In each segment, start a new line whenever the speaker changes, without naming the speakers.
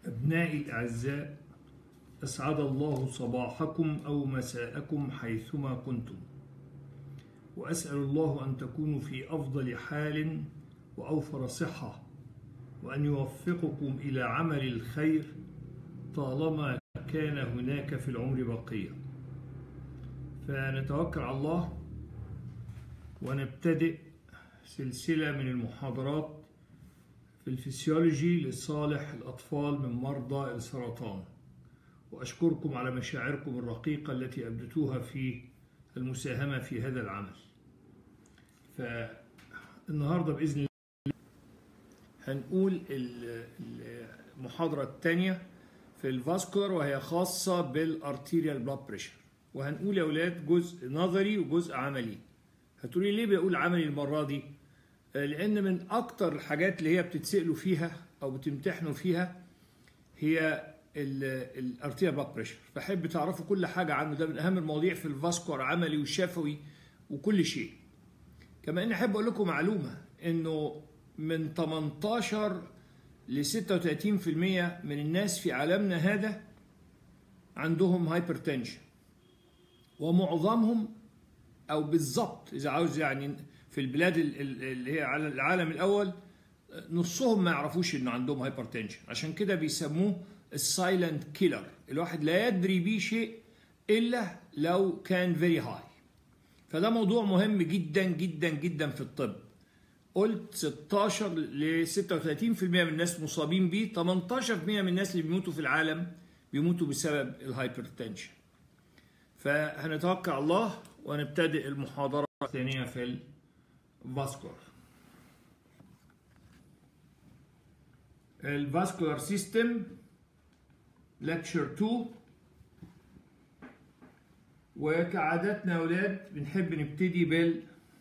أبنائي الأعزاء أسعد الله صباحكم أو مساءكم حيثما كنتم وأسأل الله أن تكونوا في أفضل حال وأوفر صحة وأن يوفقكم إلى عمل الخير طالما كان هناك في العمر بقية فنتوكل على الله ونبتدئ سلسلة من المحاضرات في الفسيولوجي لصالح الأطفال من مرضى السرطان وأشكركم على مشاعركم الرقيقة التي أبدتوها في المساهمة في هذا العمل فالنهاردة بإذن الله هنقول المحاضرة الثانية في الفاسكولار وهي خاصة بالارتيريال بلاد بريشر وهنقول يا أولاد جزء نظري وجزء عملي هتقولي ليه بقول عملي المرة دي لأن من أكتر الحاجات اللي هي بتتسألوا فيها أو بتمتحنوا فيها هي الارتيريال بلاد بريشر فحب تعرفوا كل حاجة عنه ده من أهم المواضيع في الفاسكولار عملي والشفوي وكل شيء كما اني احب اقول لكم معلومه انه من 18 ل 36% من الناس في عالمنا هذا عندهم هايبرتنشن ومعظمهم او بالظبط اذا عاوز يعني في البلاد اللي هي على العالم الاول نصهم ما يعرفوش ان عندهم هايبرتنشن عشان كده بيسموه السايلنت كيلر الواحد لا يدري بيه شيء الا لو كان فيري هاي فده موضوع مهم جدا جدا جدا في الطب قلت 16 ل 36% من الناس مصابين بيه 18% من الناس اللي بيموتوا في العالم بيموتوا بسبب الهايبرتنشن فهنتوكل على الله ونبتدئ المحاضرة الثانية في الفاسكولار الفاسكولار سيستم لكتشر 2 وكعادتنا يا اولاد بنحب نبتدي بال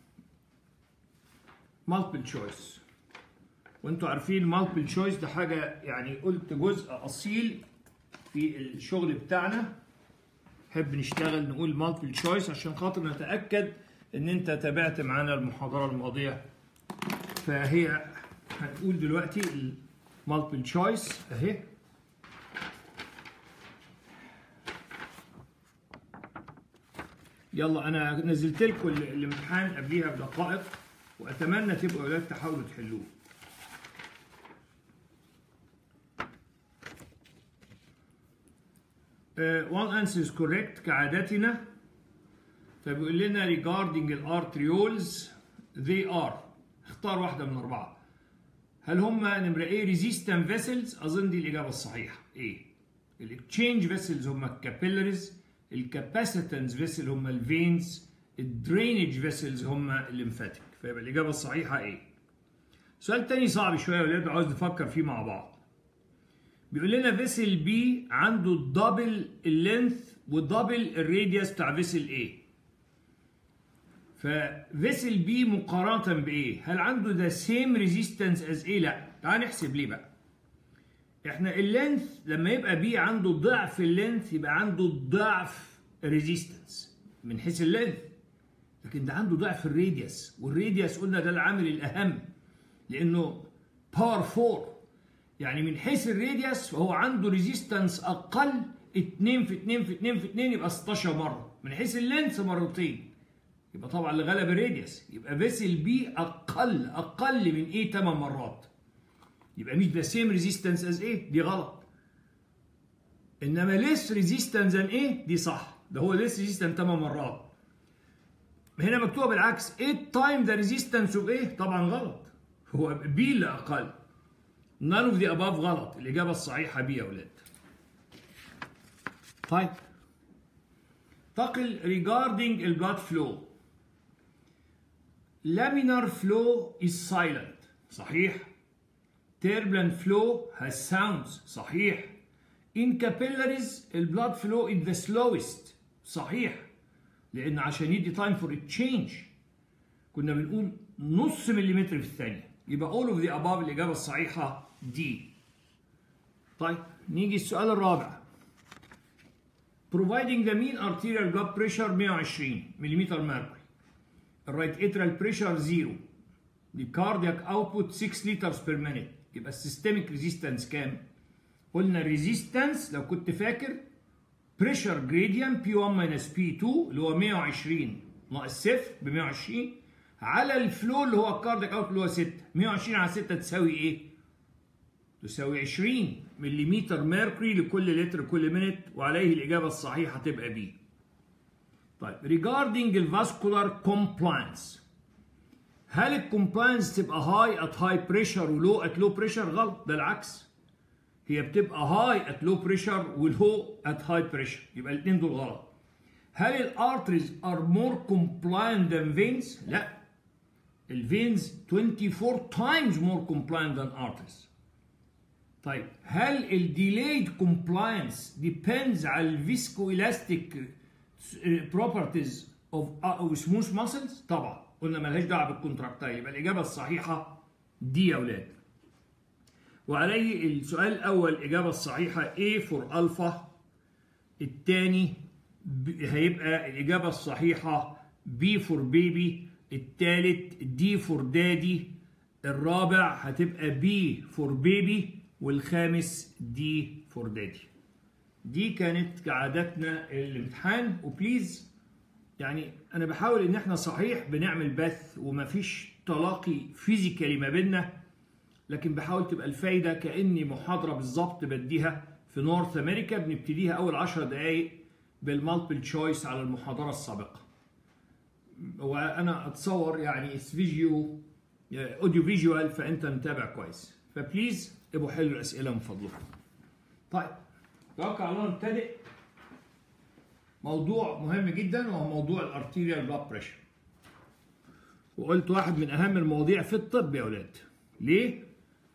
مالتيبل تشويس وانتوا عارفين مالتيبل تشويس ده حاجه يعني قلت جزء اصيل في الشغل بتاعنا نحب نشتغل نقول مالتيبل تشويس عشان خاطر نتاكد ان انت تابعت معانا المحاضره الماضيه فهي هنقول دلوقتي المالتيبل تشويس اهي يلا انا نزلت لكم الامتحان قبليها بدقائق واتمنى تبقوا اولاد تحاولوا تحلوه uh, one answer is correct كعادتنا فبيقول لنا regarding الارتريولز they are اختار واحدة من أربعة هل هم نمرة ايه resistant vessels أظن دي الإجابة الصحيحة ايه الاكتشينج فيسلز هم الكابيلاريز الكاباسيتنس فيسل هم الفينز الدرينج فيسلز هم الليمفاتيك فيبقى الاجابه الصحيحه ايه سؤال تاني صعب شويه يا ولاد عاوز نفكر فيه مع بعض بيقول لنا فيسل بي عنده دبل اللينث ودبل الراديوس بتاع فيسل ايه ففيسل بي مقارنه بايه هل عنده ذا سيم ريزيستنس از ايه لا تعال نحسب ليه بقى احنا اللينث لما يبقى بي عنده ضعف اللينث يبقى عنده ضعف ريزيستنس من حيث اللينث لكن ده عنده ضعف الراديوس والراديوس قلنا ده العامل الاهم لانه باور 4 يعني من حيث الراديوس فهو عنده ريزيستنس اقل 2 في 2 في 2 في 2 يبقى 16 مره من حيث اللينث مرتين يبقى طبعا اللي غلب الراديوس يبقى فيسل بي اقل اقل من ايه 8 مرات يبقى مش ذا سيم ريزيستنس از ايه دي غلط انما ليس ريزيستنس ان ايه دي صح ده هو ليس ريزيستنس 8 مرات هنا مكتوبه بالعكس 8 تايم ذا ريزيستنس اوف ايه طبعا غلط هو بي اللي اقل none of the above غلط الاجابه الصحيحه بي يا اولاد طيب تقل regarding البلاد flow laminar flow is silent صحيح turbulent flow has sounds صحيح in capillaries البلاد flow is the slowest صحيح لان عشان يدي time for a change كنا بنقول نص مليمتر في الثانيه يبقى all of the above الاجابه الصحيحه دي طيب نيجي السؤال الرابع providing the mean arterial blood pressure 120 ملم mercury الرايت اترال بريشر زيرو الكاردياك اوتبوت 6 لترز بير مينيت يبقى السيستميك ريزيستنس كام قلنا الريزيستنس لو كنت فاكر بريشر جريدينت بي 1 ماينس بي 2 اللي هو 120 ناقص صفر ب 120 على الفلو اللي هو الكارديك اوت اللي هو 6 120 على 6 تساوي ايه؟ تساوي 20 ملم ميركوري لكل لتر كل مينت وعليه الاجابه الصحيحه تبقى بي. طيب regarding الفاسكولار كومبلاينس هل الكومبلاينس تبقى هاي ات هاي بريشر ولو ات لو بريشر غلط ده العكس هي بتبقى هاي ات لو بريشر ولو ات هاي بريشر يبقى الاثنين دول غلط هل الارتريز ار مور كومبلاينت ذان فينز لا الفينز 24 times more compliant than arteries طيب هل الديليد كومبلاينس depends على الفيسكو elastic properties of of smooth muscles طبعا قلنا ملهاش دعوه بالكونتراكتايل يبقى الاجابه الصحيحه دي يا اولاد وعليه السؤال الاول الاجابه الصحيحه A فور الفا الثاني هيبقى الاجابه الصحيحه B فور بيبي الثالث D فور دادي الرابع هتبقى B فور بيبي والخامس D فور دادي دي كانت كعادتنا الامتحان وبليز يعني انا بحاول ان احنا صحيح بنعمل بث ومفيش تلاقي فيزيكالي ما بيننا لكن بحاول تبقى الفايده كاني محاضره بالظبط بديها في نورث امريكا بنبتديها اول 10 دقائق بالمالتيبل تشويس على المحاضره السابقه وانا اتصور يعني فيديو اوديو فيجوال فانت متابع كويس فبليز ابقوا حلوا الاسئله من فضلكم طيب توقع الله نبتدئ موضوع مهم جدا وهو موضوع الارتيريال بلاد بريشر وقلت واحد من اهم المواضيع في الطب يا اولاد ليه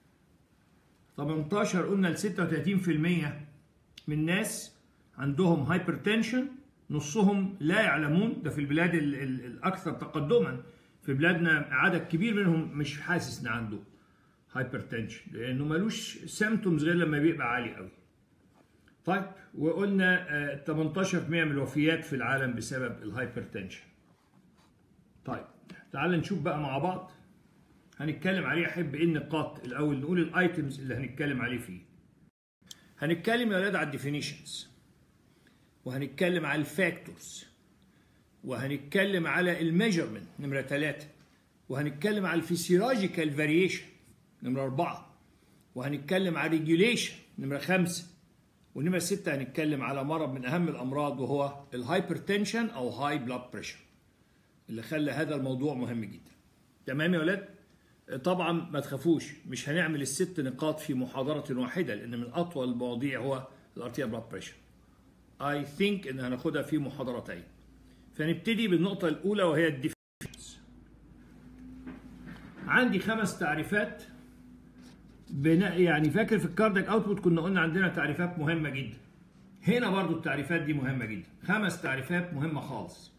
18 قلنا ل 36% من الناس عندهم هايبرتنشن نصهم لا يعلمون ده في البلاد ال ال الاكثر تقدما في بلادنا عدد كبير منهم مش حاسس ان عنده هايبرتنشن لانه ملوش سيمتومز غير لما بيبقى عالي قوي طيب وقلنا 18% من الوفيات في العالم بسبب الهايبرتنشن طيب تعال نشوف بقى مع بعض هنتكلم عليه احب ايه النقاط الاول نقول الايتمز اللي هنتكلم عليه فيه هنتكلم يا ولاد على الديفينيشنز وهنتكلم على الفاكتورز وهنتكلم على الميجرمنت نمره ثلاثة وهنتكلم على الفسيولوجيكال فاريشن نمره أربعة وهنتكلم على ريجوليشن نمره خمسة ونمرة ستة هنتكلم على مرض من أهم الأمراض وهو الهايبرتنشن أو هاي بلاد بريشر اللي خلى هذا الموضوع مهم جدا تمام يا ولاد طبعا ما تخافوش مش هنعمل الست نقاط في محاضرة واحدة لأن من أطول المواضيع هو الارتيا بلاد بريشر I think إن هناخدها في محاضرتين فنبتدي بالنقطة الأولى وهي الديفينيشنز عندي خمس تعريفات بناء يعني فاكر في الكاردياك اوتبوت كنا قلنا عندنا تعريفات مهمه جدا هنا برضو التعريفات دي مهمه جدا خمس تعريفات مهمه خالص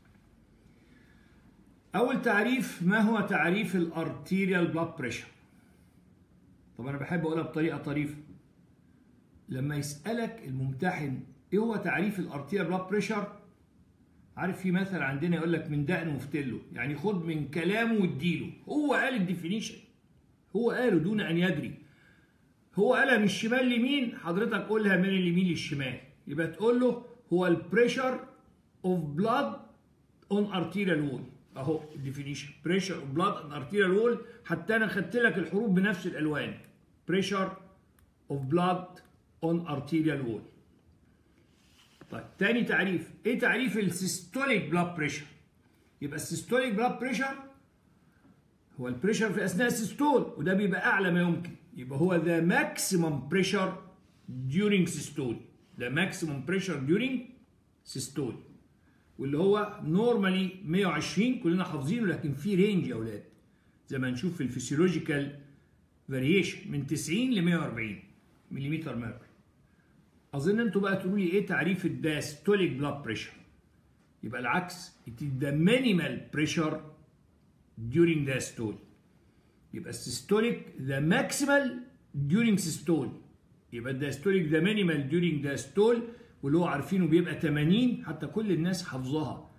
اول تعريف ما هو تعريف الارتيريال بلاد بريشر طب انا بحب اقولها بطريقه طريفه لما يسالك الممتحن ايه هو تعريف الارتيريال بلاد بريشر عارف في مثل عندنا يقول لك من دقن وفتله يعني خد من كلامه واديله هو قال الديفينيشن هو قاله دون ان يدري هو قالها من الشمال ليمين حضرتك قولها من اليمين للشمال يبقى تقول له هو البريشر اوف بلاد اون ارتيريال وول اهو الديفينيشن بريشر اوف بلاد اون ارتيريال وول حتى انا خدت لك الحروف بنفس الالوان بريشر اوف بلاد اون ارتيريال وول طيب تاني تعريف ايه تعريف السيستوليك بلاد بريشر يبقى السيستوليك بلاد بريشر هو البريشر في اثناء السيستول وده بيبقى اعلى ما يمكن يبقى هو the maximum pressure during systole the maximum pressure during systole واللي هو نورمالي 120 كلنا حافظينه لكن في رينج يا اولاد زي ما نشوف في الفسيولوجيكال فاريشن من 90 ل 140 ملم ميركوري اظن انتوا بقى تقولوا لي ايه تعريف الداستوليك بلاد بريشر يبقى العكس it is the minimal pressure during diastole يبقى السيستوليك ذا ماكسيمال during systole يبقى الدايستوليك ذا مينيمال during diastole واللي هو عارفينه بيبقى 80 حتى كل الناس حافظاها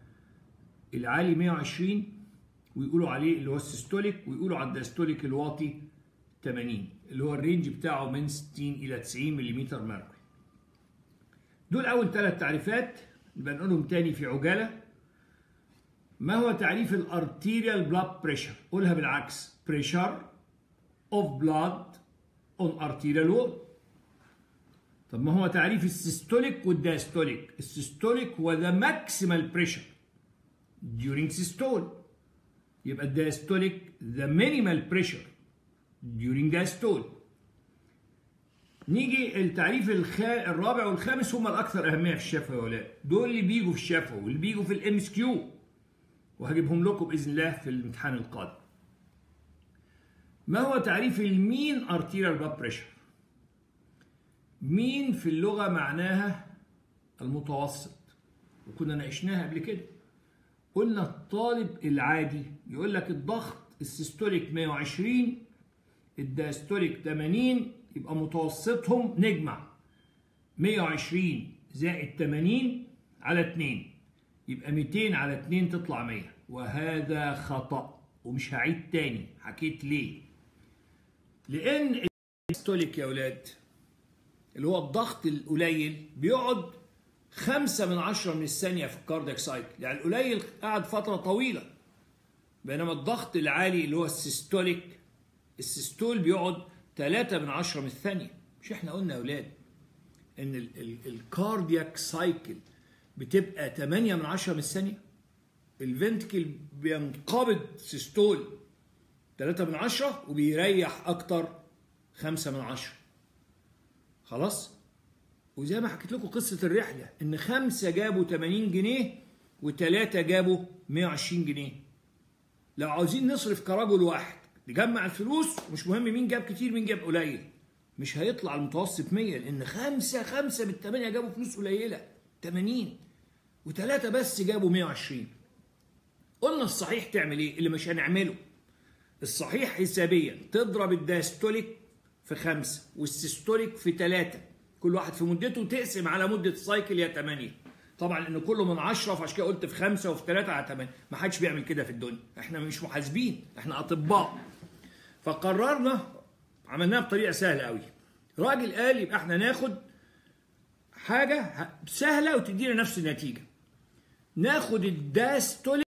العالي 120 ويقولوا عليه اللي هو السيستوليك ويقولوا على الدايستوليك الواطي 80 اللي هو الرينج بتاعه من 60 الى 90 ملم ميركوري دول اول ثلاث تعريفات نبقى نقولهم تاني في عجاله ما هو تعريف الارتيريال بلاد بريشر قولها بالعكس بريشر اوف بلاد اون ارتيريال وول طب ما هو تعريف السيستوليك والدايستوليك السيستوليك هو ذا ماكسيمال بريشر during systole يبقى الدايستوليك ذا مينيمال بريشر during diastole نيجي التعريف الخا... الرابع والخامس هم الاكثر اهميه في الشفوي يا ولاد دول اللي بيجوا في الشفوي واللي بيجوا في الام اس كيو وهجيبهم لكم باذن الله في الامتحان القادم ما هو تعريف المين ارتيريال بلاد بريشر مين في اللغه معناها المتوسط وكنا ناقشناها قبل كده قلنا الطالب العادي يقول لك الضغط السيستوليك 120 الدايستوليك 80 يبقى متوسطهم نجمع 120 زائد 80 على 2 يبقى 200 على 2 تطلع 100 وهذا خطأ ومش هعيد تاني حكيت ليه لأن الدايستوليك يا ولاد اللي هو الضغط القليل بيقعد خمسة من عشرة من الثانية في الكاردياك سايكل يعني القليل قعد فترة طويلة بينما الضغط العالي اللي هو السيستوليك السيستول بيقعد 3 من عشرة من الثانية مش احنا قلنا يا اولاد ان الكاردياك سايكل بتبقى 8 من عشرة من الثانية الفنتكل بينقبض سيستول 3 من عشرة وبيريح اكتر 5 من عشرة خلاص وزي ما حكيت لكم قصة الرحلة ان خمسة جابوا 80 جنيه وثلاثة جابوا 120 جنيه لو عاوزين نصرف كرجل واحد نجمع الفلوس ومش مهم مين جاب كتير مين جاب قليل مش هيطلع المتوسط 100 لان خمسة خمسة من الثمانية جابوا فلوس قليلة 80 وثلاثة بس جابوا 120 قلنا الصحيح تعمل ايه اللي مش هنعمله الصحيح حسابيا تضرب الدايستوليك في خمسة والسيستوليك في ثلاثة كل واحد في مدته تقسم على مدة السايكل يا 8 طبعا لان كله من 10 فعشان كده قلت في خمسة وفي ثلاثة على 8 ما حدش بيعمل كده في الدنيا احنا مش محاسبين احنا اطباء فقررنا عملناها بطريقه سهله قوي راجل قال يبقى احنا ناخد حاجه سهله وتدينا نفس النتيجه ناخد الداستوليك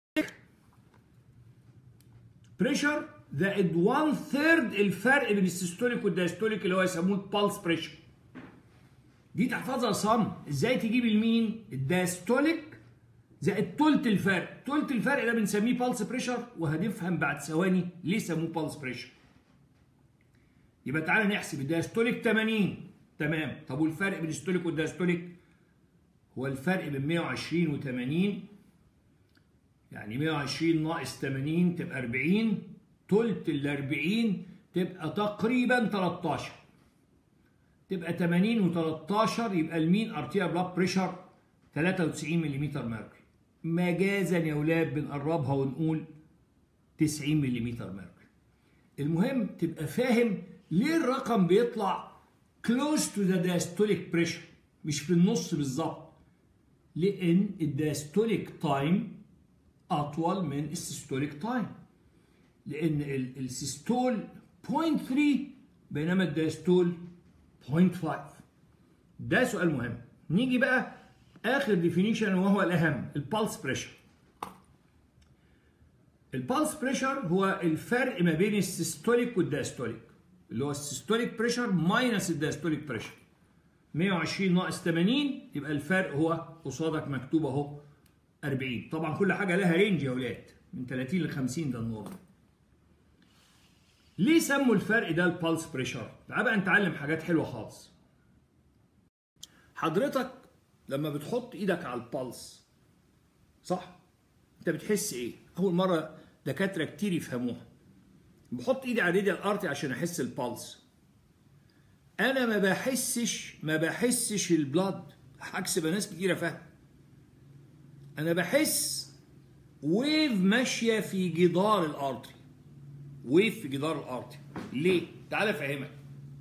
بريشر زائد 1 ثيرد الفرق بين السيستوليك والدايستوليك اللي هو يسموه البالس بريشر دي تحفظها صم ازاي تجيب المين الدايستوليك زائد تلت الفرق تلت الفرق ده بنسميه بالس بريشر وهنفهم بعد ثواني ليه سموه بالس بريشر يبقى تعالى نحسب الدايستوليك 80 تمام طب والفرق بين الستوليك والدايستوليك هو الفرق بين 120 و 80 يعني 120 ناقص 80 تبقى 40 تلت ال 40 تبقى تقريبا 13 تبقى 80 و13 يبقى المين ارتيا بلاد بريشر 93 ملم ميركوري مجازا يا ولاد بنقربها ونقول 90 ملم ميركوري المهم تبقى فاهم ليه الرقم بيطلع close to the diastolic pressure مش في النص بالظبط لان الدايستوليك تايم اطول من السيستوليك تايم لان السيستول 0.3 بينما الدايستول 0.5 ده سؤال مهم نيجي بقى اخر ديفينيشن وهو الاهم البالس بريشر البالس بريشر هو الفرق ما بين السيستوليك والدايستوليك اللي هو السيستوليك بريشر ماينس الدايستوليك بريشر 120 ناقص 80 يبقى الفرق هو قصادك مكتوب اهو 40 طبعا كل حاجه لها رينج يا ولاد من 30 ل 50 ده النورمال ليه سموا الفرق ده البالس بريشر تعال بقى نتعلم حاجات حلوه خالص حضرتك لما بتحط ايدك على البلس صح انت بتحس ايه اول مره دكاتره كتير يفهموها بحط ايدي على راديال ارتي عشان احس البلس انا ما بحسش ما بحسش البلاد عكس ما ناس كتيره فاهم انا بحس ويف ماشيه في جدار الارتري ويف في جدار الارتري ليه تعال افهمك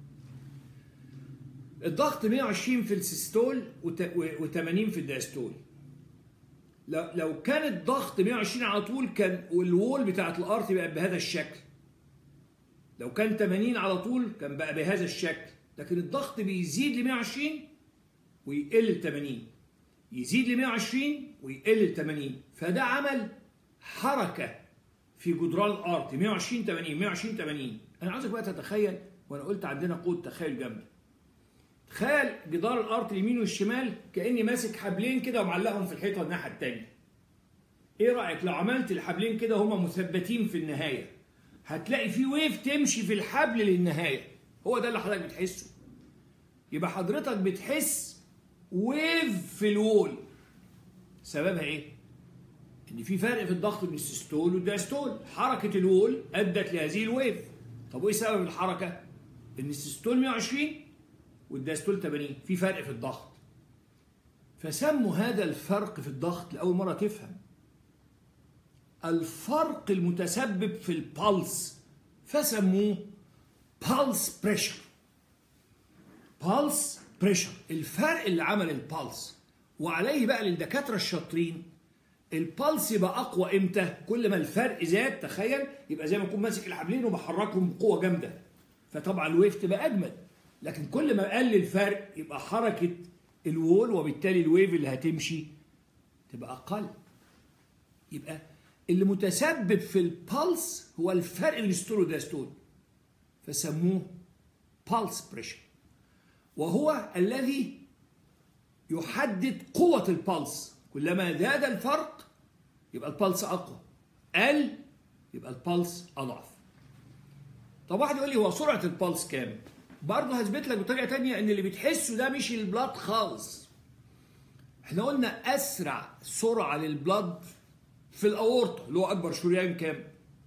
الضغط 120 في السيستول و80 في الدايستول لو لو كان الضغط 120 على طول كان والوول بتاعت الارتي بقت بهذا الشكل لو كان 80 على طول كان بقى بهذا الشكل لكن الضغط بيزيد ل 120 ويقل ل 80 يزيد ل 120 ويقل ل 80 فده عمل حركه في جدران الارض 120 80 120 80 انا عاوزك بقى تتخيل وانا قلت عندنا قوه تخيل جامده تخيل جدار الارض اليمين والشمال كاني ماسك حبلين كده ومعلقهم في الحيطه الناحيه الثانيه ايه رايك لو عملت الحبلين كده هما مثبتين في النهايه هتلاقي في ويف تمشي في الحبل للنهايه هو ده اللي حضرتك بتحسه يبقى حضرتك بتحس ويف في الوول سببها ايه ان في فرق في الضغط بين السيستول والدايستول حركه الوول ادت لهذه الويف طب وايه سبب الحركه ان السيستول 120 والدايستول 80 في فرق في الضغط فسموا هذا الفرق في الضغط لاول مره تفهم الفرق المتسبب في البلس فسموه بالس بريشر بالس بريشر الفرق اللي عمل البلس وعليه بقى للدكاتره الشاطرين البلس يبقى اقوى امتى كل ما الفرق زاد تخيل يبقى زي ما اكون ماسك الحبلين وبحركهم بقوه جامده فطبعا الويف تبقى اجمد لكن كل ما قل الفرق يبقى حركه الوول وبالتالي الويف اللي هتمشي تبقى اقل يبقى اللي متسبب في البلس هو الفرق بين الستول والداستول فسموه بالس بريشر وهو الذي يحدد قوة البلس كلما زاد الفرق يبقى البلس أقوى قل يبقى البلس أضعف طب واحد يقول لي هو سرعة البلس كام؟ برضه هثبت لك بطريقة تانية إن اللي بتحسه ده مش البلاد خالص احنا قلنا أسرع سرعة للبلاد في الأورطة اللي هو أكبر شريان كام؟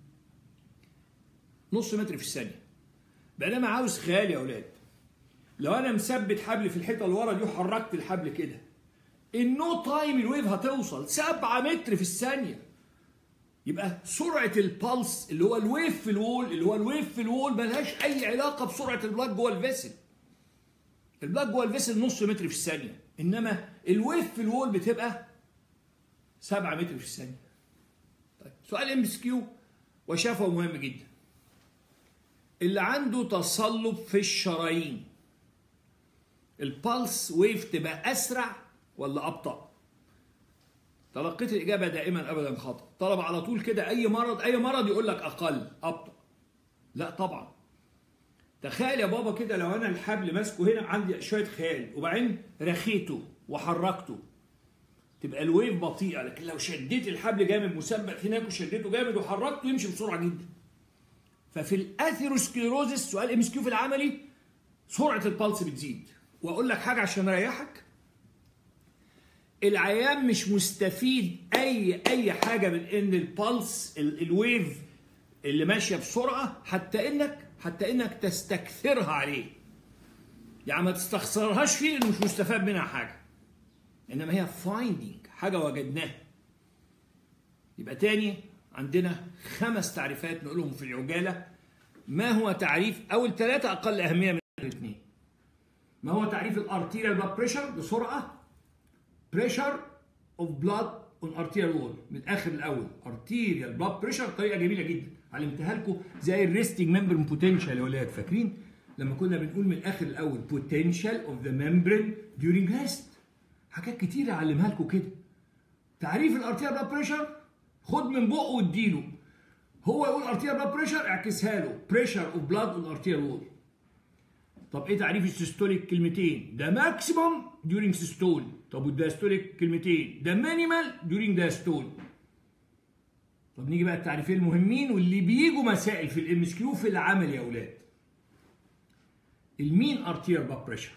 نص متر في الثانية بينما عاوز خيال يا أولاد لو أنا مثبت حبل في الحيطة اللي ورا دي وحركت الحبل كده النو تايم الويف هتوصل 7 متر في الثانية يبقى سرعة البلس اللي هو الويف في الوول اللي هو الويف في الوول ملهاش أي علاقة بسرعة البلاك جوه الفيسل البلاك جوه الفيسل نص متر في الثانية إنما الويف في الوول بتبقى 7 متر في الثانية طيب سؤال ام اس كيو وشافه مهم جدا اللي عنده تصلب في الشرايين البلس ويف تبقى اسرع ولا ابطا تلقيت الاجابه دائما ابدا خطا طلب على طول كده اي مرض اي مرض يقول لك اقل ابطا لا طبعا تخيل يا بابا كده لو انا الحبل ماسكه هنا عندي شويه خيال وبعدين رخيته وحركته تبقى الويف بطيئه لكن لو شديت الحبل جامد مثبت هناك وشديته جامد وحركته يمشي بسرعه جدا ففي الاثيروسكليروزس سؤال ام اس كيو في العملي سرعه البلس بتزيد واقول لك حاجه عشان اريحك العيان مش مستفيد اي اي حاجه من ان البلس الويف اللي ماشيه بسرعه حتى انك حتى انك تستكثرها عليه يعني ما تستخسرهاش فيه انه مش مستفاد منها حاجه انما هي فايندينج حاجه وجدناها يبقى تاني عندنا خمس تعريفات نقولهم في العجاله ما هو تعريف اول ثلاثه اقل اهميه من الاثنين ما هو تعريف الارتيريال بلاد بريشر بسرعه بريشر اوف بلاد اون ارتيريال وول من الاخر الاول ارتيريال بلاد بريشر طريقه جميله جدا علمتها لكم زي الريستنج ممبرين بوتنشال يا ولاد فاكرين لما كنا بنقول من الاخر الاول بوتنشال اوف ذا ممبرين ديورينج ريست حاجات كتير اعلمها لكم كده تعريف الارتيريال بلاد بريشر خد من بقه واديله هو يقول ارتيريال بلاد بريشر اعكسها له بريشر اوف بلاد اون ارتيريال وول طب ايه تعريف السيستوليك كلمتين ده ماكسيمم ديورينج سيستول طب والدايستوليك كلمتين ده مينيمال ديورينج دايستول طب نيجي بقى التعريفين المهمين واللي بيجوا مسائل في الام اس كيو في العمل يا اولاد المين ارتيريال بلاد بريشر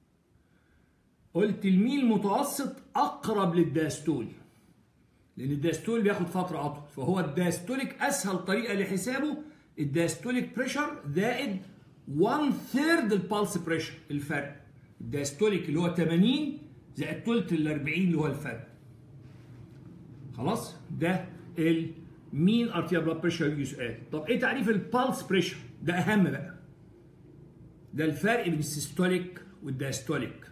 قلت المين المتوسط اقرب للداستول لان الداستول بياخد فتره اطول فهو الداستوليك اسهل طريقه لحسابه الداستوليك بريشر زائد 1 ثيرد البالس بريشر الفرق الداستوليك اللي هو 80 زائد ثلث ال 40 اللي هو الفرق خلاص ده المين ارتيال بلاد بريشر يجي سؤال طب ايه تعريف البالس بريشر ده اهم بقى ده الفرق بين السيستوليك والداستوليك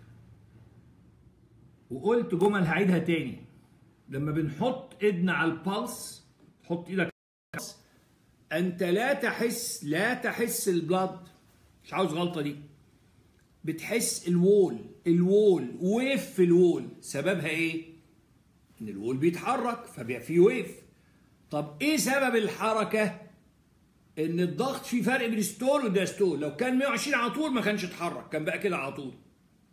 وقلت جمل هعيدها تاني لما بنحط ايدنا على البلس حط ايدك انت لا تحس لا تحس البلاد مش عاوز غلطه دي بتحس الوول الوول ويف في الوول سببها ايه ان الوول بيتحرك فبيبقى فيه ويف طب ايه سبب الحركه ان الضغط في فرق بين ستول وداستول لو كان 120 على طول ما كانش اتحرك كان بقى كده على طول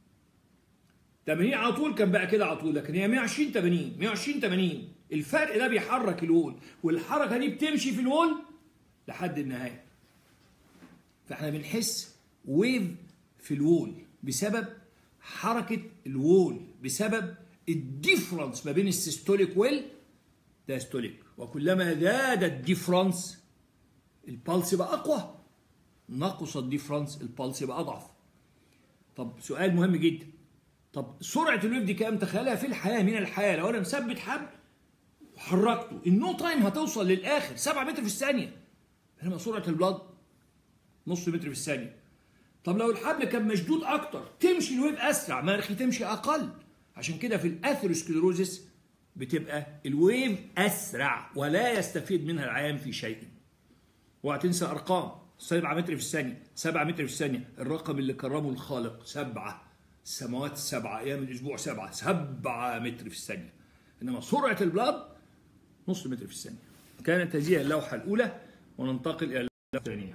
80 على طول كان بقى كده على طول لكن هي 120 80 120 80 الفرق ده بيحرك الوول والحركه دي بتمشي في الوول لحد النهايه فاحنا بنحس ويف في الوول بسبب حركه الوول بسبب الديفرنس ما بين السيستوليك والداستوليك وكلما زاد الديفرنس البلس يبقى اقوى نقص الديفرنس البلس يبقى اضعف طب سؤال مهم جدا طب سرعه الويف دي كام تخيلها في الحياه من الحياه لو انا مثبت حبل وحركته النو تايم هتوصل للاخر 7 متر في الثانيه انما سرعه البلاد نص متر في الثانيه طب لو الحبل كان مشدود اكتر تمشي الويف اسرع مناخي تمشي اقل عشان كده في الاثيروسكليروزس بتبقى الويف اسرع ولا يستفيد منها العام في شيء وهتنسى ارقام 7 متر في الثانيه 7 متر في الثانيه الرقم اللي كرمه الخالق سبعه السماوات السبعه ايام الاسبوع سبعه 7 متر في الثانيه انما سرعه البلاد نص متر في الثانيه كانت هذه اللوحه الاولى وننتقل الى اللوحه الثانيه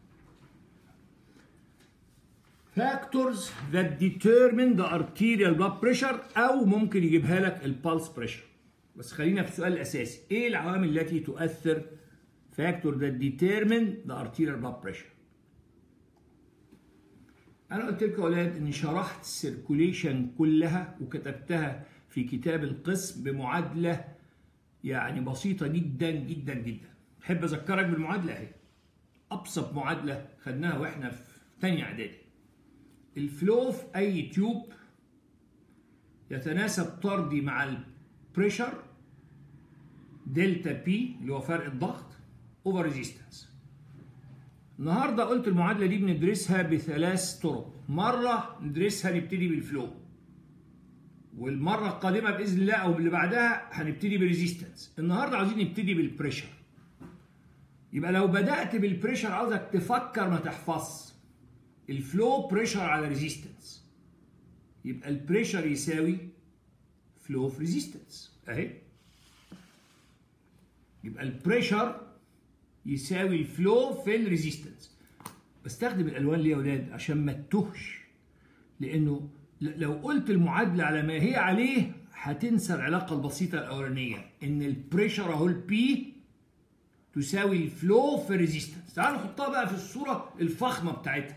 factors that determine the arterial blood pressure او ممكن يجيبها لك البلس بريشر بس خلينا في السؤال الاساسي ايه العوامل التي تؤثر factor that determine the arterial blood pressure انا قلت لكم يا اولاد اني شرحت السيركوليشن كلها وكتبتها في كتاب القسم بمعادله يعني بسيطه جدا جدا جدا احب اذكرك بالمعادله اهي ابسط معادله خدناها واحنا في ثانيه اعدادي الفلو في اي تيوب يتناسب طردي مع البريشر دلتا بي اللي هو فرق الضغط اوفر ريزيستنس النهارده قلت المعادله دي بندرسها بثلاث طرق مره ندرسها نبتدي بالفلو والمره القادمه باذن الله او اللي بعدها هنبتدي بالريزيستنس النهارده عاوزين نبتدي بالبريشر يبقى لو بدات بالبريشر عاوزك تفكر ما تحفظش الفلو بريشر على ريزيستنس يبقى البريشر يساوي فلو في ريزيستنس اهي يبقى البريشر يساوي الفلو في الريزيستنس بستخدم الالوان ليه يا اولاد عشان ما تتوهش لانه لو قلت المعادله على ما هي عليه هتنسى العلاقه البسيطه الاولانيه ان البريشر اهو البي تساوي الفلو في الريزيستنس تعالوا نحطها بقى في الصوره الفخمه بتاعتها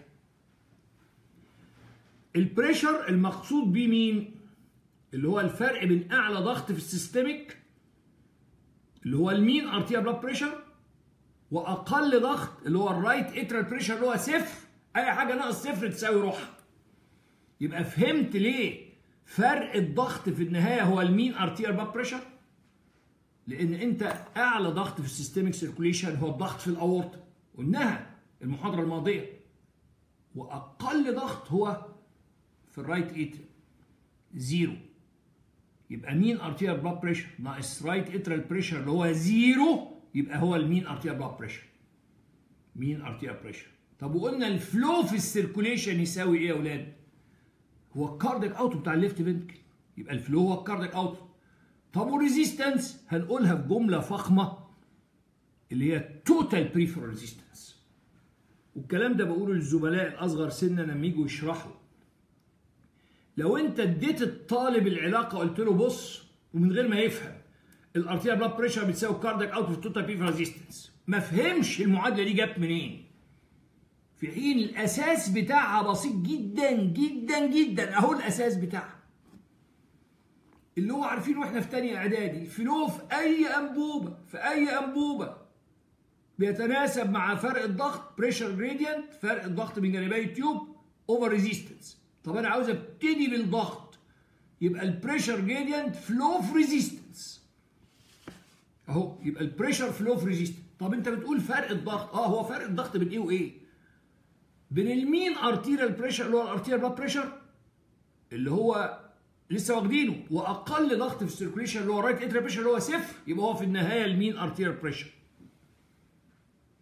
البريشر المقصود بيه مين اللي هو الفرق بين اعلى ضغط في السيستميك اللي هو المين ارتيا بلاد بريشر واقل ضغط اللي هو الرايت اترال بريشر اللي هو صفر اي حاجه ناقص صفر تساوي روحها يبقى فهمت ليه فرق الضغط في النهايه هو المين ارتيال بلاد بريشر لان انت اعلى ضغط في السيستميك سيركوليشن هو الضغط في الاورطه قلناها المحاضره الماضيه واقل ضغط هو في الرايت اترال زيرو يبقى مين ارتيال بلاد بريشر ناقص رايت اترال بريشر اللي هو زيرو يبقى هو المين ارتيال بلاد بريشر مين ارتيال بريشر طب وقلنا الفلو في السيركوليشن يساوي ايه يا اولاد هو الكارديك اوت بتاع الليفت فنتكل يبقى الفلو هو الكارديك اوت طب والريزيستنس هنقولها في جمله فخمه اللي هي توتال بريفر ريزيستنس والكلام ده بقوله للزملاء الاصغر سنا لما يجوا يشرحوا لو انت اديت الطالب العلاقه قلت له بص ومن غير ما يفهم الارتيال بلاد بريشر بتساوي الكاردياك اوت في التوتال بريفر ريزيستنس ما فهمش المعادله دي جت منين في حين الاساس بتاعها بسيط جدا جدا جدا اهو الاساس بتاعها اللي هو عارفين واحنا في تانية اعدادي الفلو في اي انبوبه في اي انبوبه بيتناسب مع فرق الضغط بريشر جريدينت فرق الضغط بين جانبي التيوب اوفر ريزيستنس طب انا عاوز ابتدي بالضغط يبقى البريشر جريدينت فلو في ريزيستنس اهو يبقى البريشر فلو في ريزيستنس طب انت بتقول فرق الضغط اه هو فرق الضغط بين ايه وايه بين المين ارتيريال بريشر اللي هو الارتيريال بلاد بريشر اللي هو لسه واخدينه واقل ضغط في السيركوليشن اللي هو الرايت اتريال بريشر اللي هو صفر يبقى هو في النهايه المين ارتيريال بريشر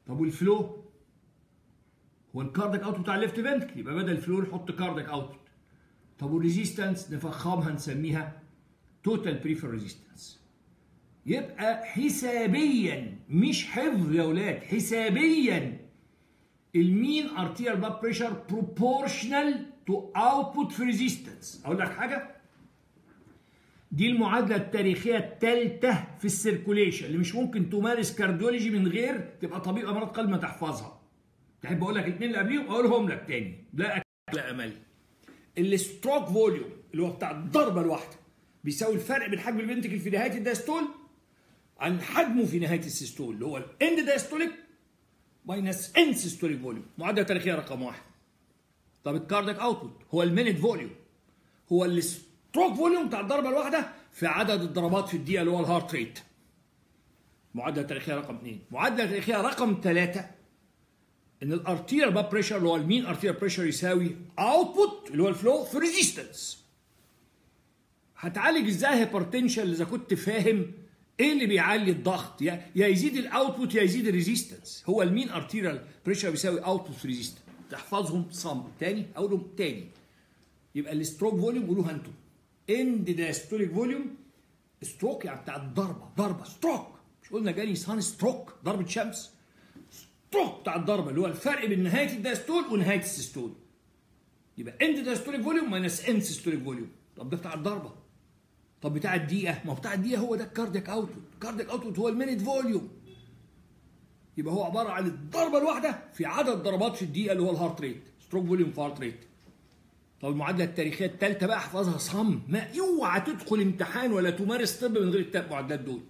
طب والفلو هو الكارديك اوتبوت بتاع الليفت فنتكل يبقى بدل الفلو نحط كارديك اوتبوت طب والريزيستنس نفخمها نسميها توتال بريفر ريزيستنس يبقى حسابيا مش حفظ يا ولاد حسابيا المين ارتيريال بلاد بريشر بروبورشنال تو اوتبوت في ريزيستنس اقول لك حاجه دي المعادله التاريخيه الثالثه في السيركوليشن اللي مش ممكن تمارس كارديولوجي من غير تبقى طبيب امراض قلب ما تحفظها تحب اقول لك الاثنين اللي قبليهم اقولهم لك تاني لا لا امل الستروك فوليوم اللي هو بتاع الضربه الواحده بيساوي الفرق بين حجم الفنتكل في نهايه الدايستول عن حجمه في نهايه السيستول اللي هو الاند دايستوليك ماينس ان سيستوليك فوليوم معادله تاريخيه رقم واحد طب الكارديك اوتبوت هو المينيت فوليوم هو الستروك فوليوم بتاع الضربه الواحده في عدد الضربات في الدقيقه اللي هو الهارت ريت معادله تاريخيه رقم اثنين معادله تاريخيه رقم ثلاثه ان الارتيريال بلاد بريشر اللي هو المين ارتيريال بريشر يساوي اوتبوت اللي هو الفلو في ريزيستنس هتعالج ازاي هيبرتنشن اذا كنت فاهم ايه اللي بيعلي الضغط يا يا يزيد الاوتبوت يا يزيد الريزيستنس هو المين ارتيريال بريشر بيساوي اوتبوت في ريزيستنس تحفظهم صم تاني اقولهم تاني يبقى الستروك فوليوم قولوها انتم اند دايستوليك فوليوم ستروك يعني بتاع الضربه ضربه ستروك مش قلنا جالي سان ستروك ضربه شمس ستروك بتاع الضربه اللي هو الفرق بين نهايه الدايستول ونهايه السيستول يبقى اند دايستوليك فوليوم ماينس ان سيستوليك فوليوم طب ده بتاع الضربه طب بتاع الدقيقه ما هو بتاع الدقيقه هو ده الكاردياك اوتبوت الكاردياك اوتبوت هو المينيت فوليوم يبقى هو عباره عن الضربه الواحده في عدد ضربات في الدقيقه اللي هو الهارت ريت ستروك فوليوم في هارت ريت طب المعادله التاريخيه الثالثه بقى احفظها صم ما اوعى تدخل امتحان ولا تمارس طب من غير الثلاث معادلات دول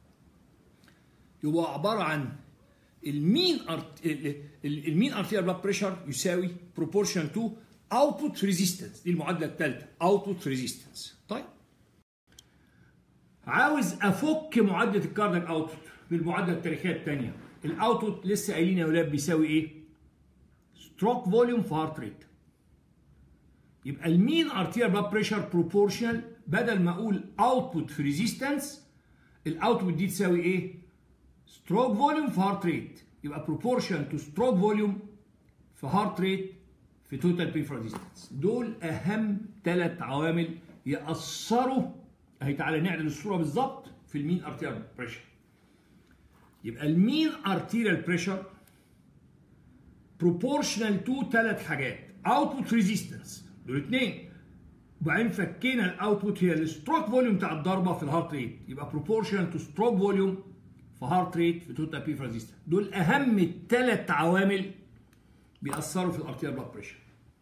يبقى عباره عن المين أرت... المين ارتيريال بلاد بريشر يساوي بروبورشن تو اوتبوت ريزيستنس دي المعادله الثالثه اوتبوت ريزيستنس طيب عاوز افك معادله الكاردياك اوتبوت بالمعادله التاريخيه الثانيه الاوتبوت لسه قايلين يا ولاد بيساوي ايه ستروك فوليوم في هارت ريت يبقى المين ارتيريال بلاد بريشر بروبورشنال بدل ما اقول اوتبوت في ريزيستنس الاوتبوت دي تساوي ايه ستروك فوليوم في هارت ريت يبقى بروبورشن تو ستروك فوليوم في هارت ريت في توتال بريفر ريزيستنس دول اهم ثلاث عوامل ياثروا اهي تعالى نعدل الصوره بالظبط في المين ارتيريال بريشر يبقى المين ارتيريال بريشر بروبورشنال تو ثلاث حاجات اوتبوت ريزيستنس دول اثنين وبعدين فكينا الاوتبوت هي الستروك فوليوم بتاع الضربه في الهارت ريت يبقى بروبورشنال تو ستروك فوليوم في هارت ريت في توتال بي ريزيستنس دول اهم الثلاث عوامل بيأثروا في الارتيريال بلاد بريشر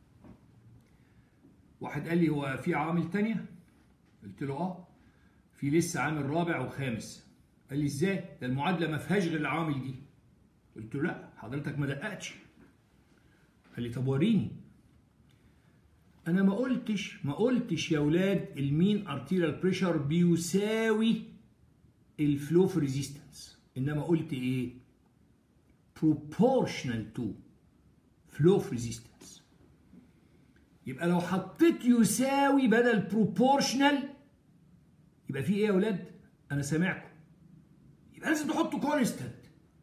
واحد قال لي هو في عوامل تانية قلت له اه في لسه عامل رابع وخامس قال لي ازاي ده المعادله ما فيهاش غير العوامل دي قلت له لا حضرتك ما دققتش قال لي طب وريني انا ما قلتش ما قلتش يا اولاد المين ارتيريال بريشر بيساوي الفلو في ريزيستنس انما قلت ايه proportional to flow في ريزيستنس يبقى لو حطيت يساوي بدل proportional يبقى في ايه يا اولاد انا سامعكم يبقى لازم تحطوا كونستنت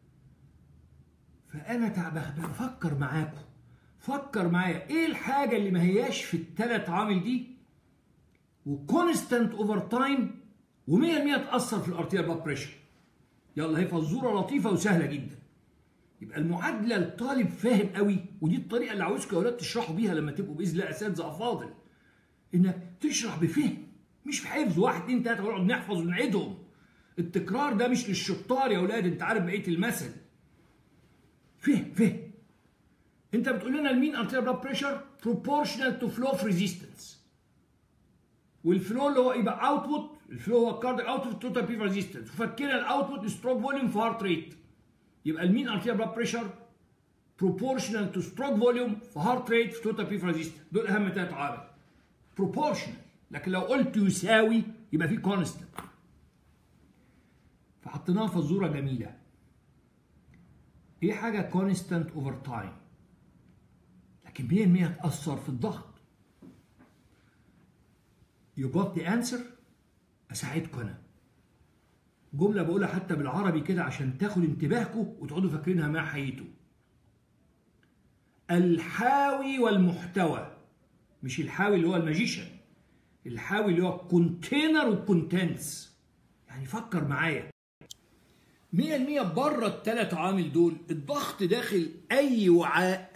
فانا بفكر معاكم فكر معايا ايه الحاجه اللي ما هياش في الثلاث عوامل دي وكونستنت اوفر تايم و100% تاثر في الارتيال بلاد بريشر يلا هي فزوره لطيفه وسهله جدا يبقى المعادله الطالب فاهم قوي ودي الطريقه اللي عاوزكم يا اولاد تشرحوا بيها لما تبقوا باذن الله اساتذه افاضل انك تشرح بفهم مش بحفظ واحد اتنين تلاته ونقعد نحفظ ونعيدهم التكرار ده مش للشطار يا اولاد انت عارف بقيه المثل فهم فهم انت بتقول لنا المين ارتيريال بلاد بريشر بروبورشنال تو فلو اوف ريزيستنس والفلو اللي هو يبقى اوتبوت الفلو هو الكارديك اوتبوت توتال بي ريزيستنس وفكينا الاوتبوت ستروك فوليوم في هارت ريت يبقى المين ارتيريال بلاد بريشر بروبورشنال تو ستروك فوليوم في هارت ريت في توتال بي ريزيستنس دول اهم ثلاث عوامل بروبورشنال لكن لو قلت يساوي يبقى في كونستنت فحطيناها فزوره جميله ايه حاجه كونستنت اوفر تايم لكن 100% تاثر في الضغط you got the answer اساعدكم انا جملة بقولها حتى بالعربي كده عشان تاخد انتباهكم وتقعدوا فاكرينها مع حييته الحاوي والمحتوى مش الحاوي اللي هو الماجيشن الحاوي اللي هو كونتينر وكونتنتس يعني فكر معايا 100% بره الثلاث عوامل دول الضغط داخل اي وعاء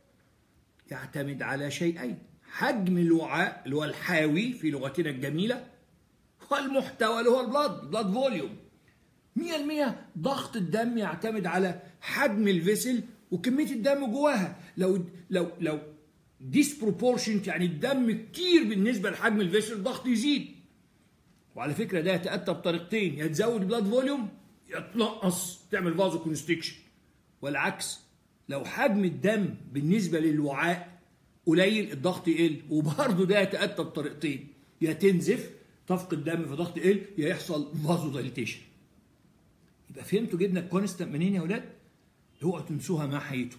يعتمد على شيئين حجم الوعاء اللي هو الحاوي في لغتنا الجميله والمحتوى اللي هو البلاد بلاد فوليوم 100% ضغط الدم يعتمد على حجم الفيسل وكميه الدم جواها لو لو لو disproportionate يعني الدم كتير بالنسبه لحجم الفيسل الضغط يزيد وعلى فكره ده يتاتى بطريقتين يا تزود بلاد فوليوم يا تنقص تعمل فازو كونستكشن والعكس لو حجم الدم بالنسبه للوعاء قليل الضغط يقل وبرضه ده يتاتى بطريقتين يا تنزف تفقد دم فضغط يقل يا يحصل فازو دايليتيشن يبقى فهمتوا جبنا الكونستنت منين يا ولاد؟ اوعوا تنسوها مع حيته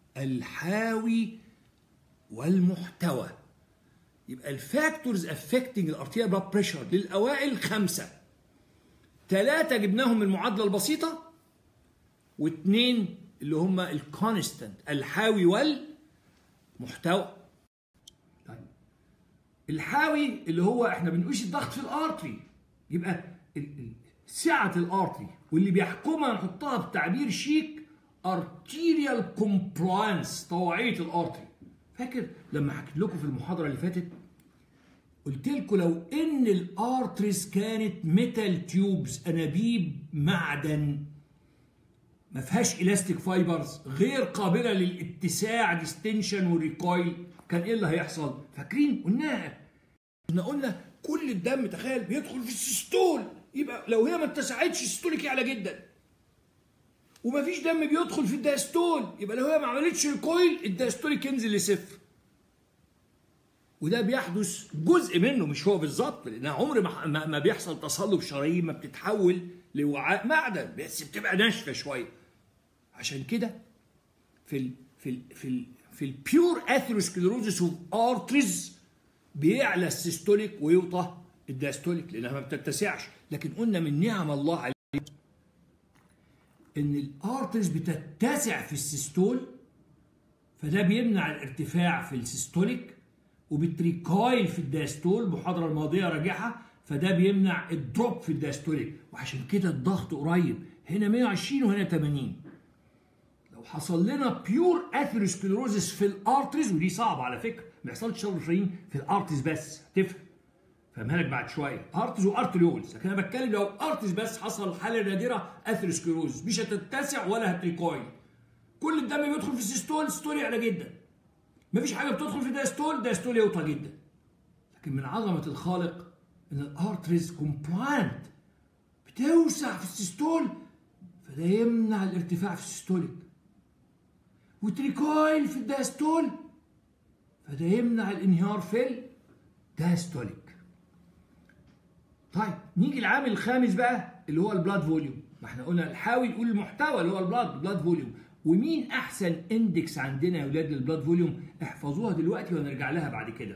الحاوي والمحتوى يبقى الفاكتورز افكتنج الارتيال بلاد بريشر للاوائل خمسه ثلاثه جبناهم من المعادله البسيطه واثنين اللي هم الكونستنت الحاوي والمحتوى طيب الحاوي اللي هو احنا بنقيس الضغط في الارتري يبقى سعه الارتري واللي بيحكمها نحطها بتعبير شيك ارتيريال كومبلاينس طوعيه الارتري فاكر لما حكيت لكم في المحاضره اللي فاتت قلت لكم لو ان الارتريز كانت ميتال تيوبز انابيب معدن ما فيهاش الاستيك فايبرز غير قابله للاتساع ديستنشن والريكويل كان ايه اللي هيحصل فاكرين قلناها كنا قلنا كل الدم تخيل بيدخل في السيستول يبقى لو هي ما اتسعتش السيستوليك يعلى جدا ومفيش دم بيدخل في الدايستول يبقى لو هي ما عملتش الكويل الدايستوليك ينزل لصفر وده بيحدث جزء منه مش هو بالظبط لان عمر ما, ما بيحصل تصلب شرايين ما بتتحول لوعاء معدن بس بتبقى ناشفه شويه عشان كده في ال في ال في ال في البيور اثيروسكليروزس اوف ارتريز بيعلى السيستوليك ويوطى الدايستوليك لانها ما بتتسعش لكن قلنا من نعم الله عليه ان الارتريز بتتسع في السيستول فده بيمنع الارتفاع في السيستوليك وبتريكايل في الدايستول المحاضره الماضيه راجعها فده بيمنع الدروب في الدايستوليك وعشان كده الضغط قريب هنا 120 وهنا 80 لو حصل لنا بيور اثيروسكليروزس في الارتريز ودي صعبه على فكره ما يحصلش شر شرايين في الارتريز بس هتفهم فهمها لك بعد شويه ارتريز وارتريولز لكن انا بتكلم لو ارتريز بس حصل حاله نادره اثيروسكليروز مش هتتسع ولا هتريكويل كل الدم بيدخل في السيستول السيستول يعلى جدا مفيش حاجه بتدخل في دايستول دايستول يوطى جدا لكن من عظمه الخالق ان الارتريز كومبلاينت بتوسع في السيستول فده يمنع الارتفاع في السيستوليك وتريكويل في الدايستول فده يمنع الانهيار في الدايستوليك طيب نيجي العامل الخامس بقى اللي هو البلاد فوليوم ما احنا قلنا الحاوي يقول المحتوى اللي هو البلاد بلاد فوليوم ومين احسن اندكس عندنا يا ولاد للبلاد فوليوم احفظوها دلوقتي ونرجع لها بعد كده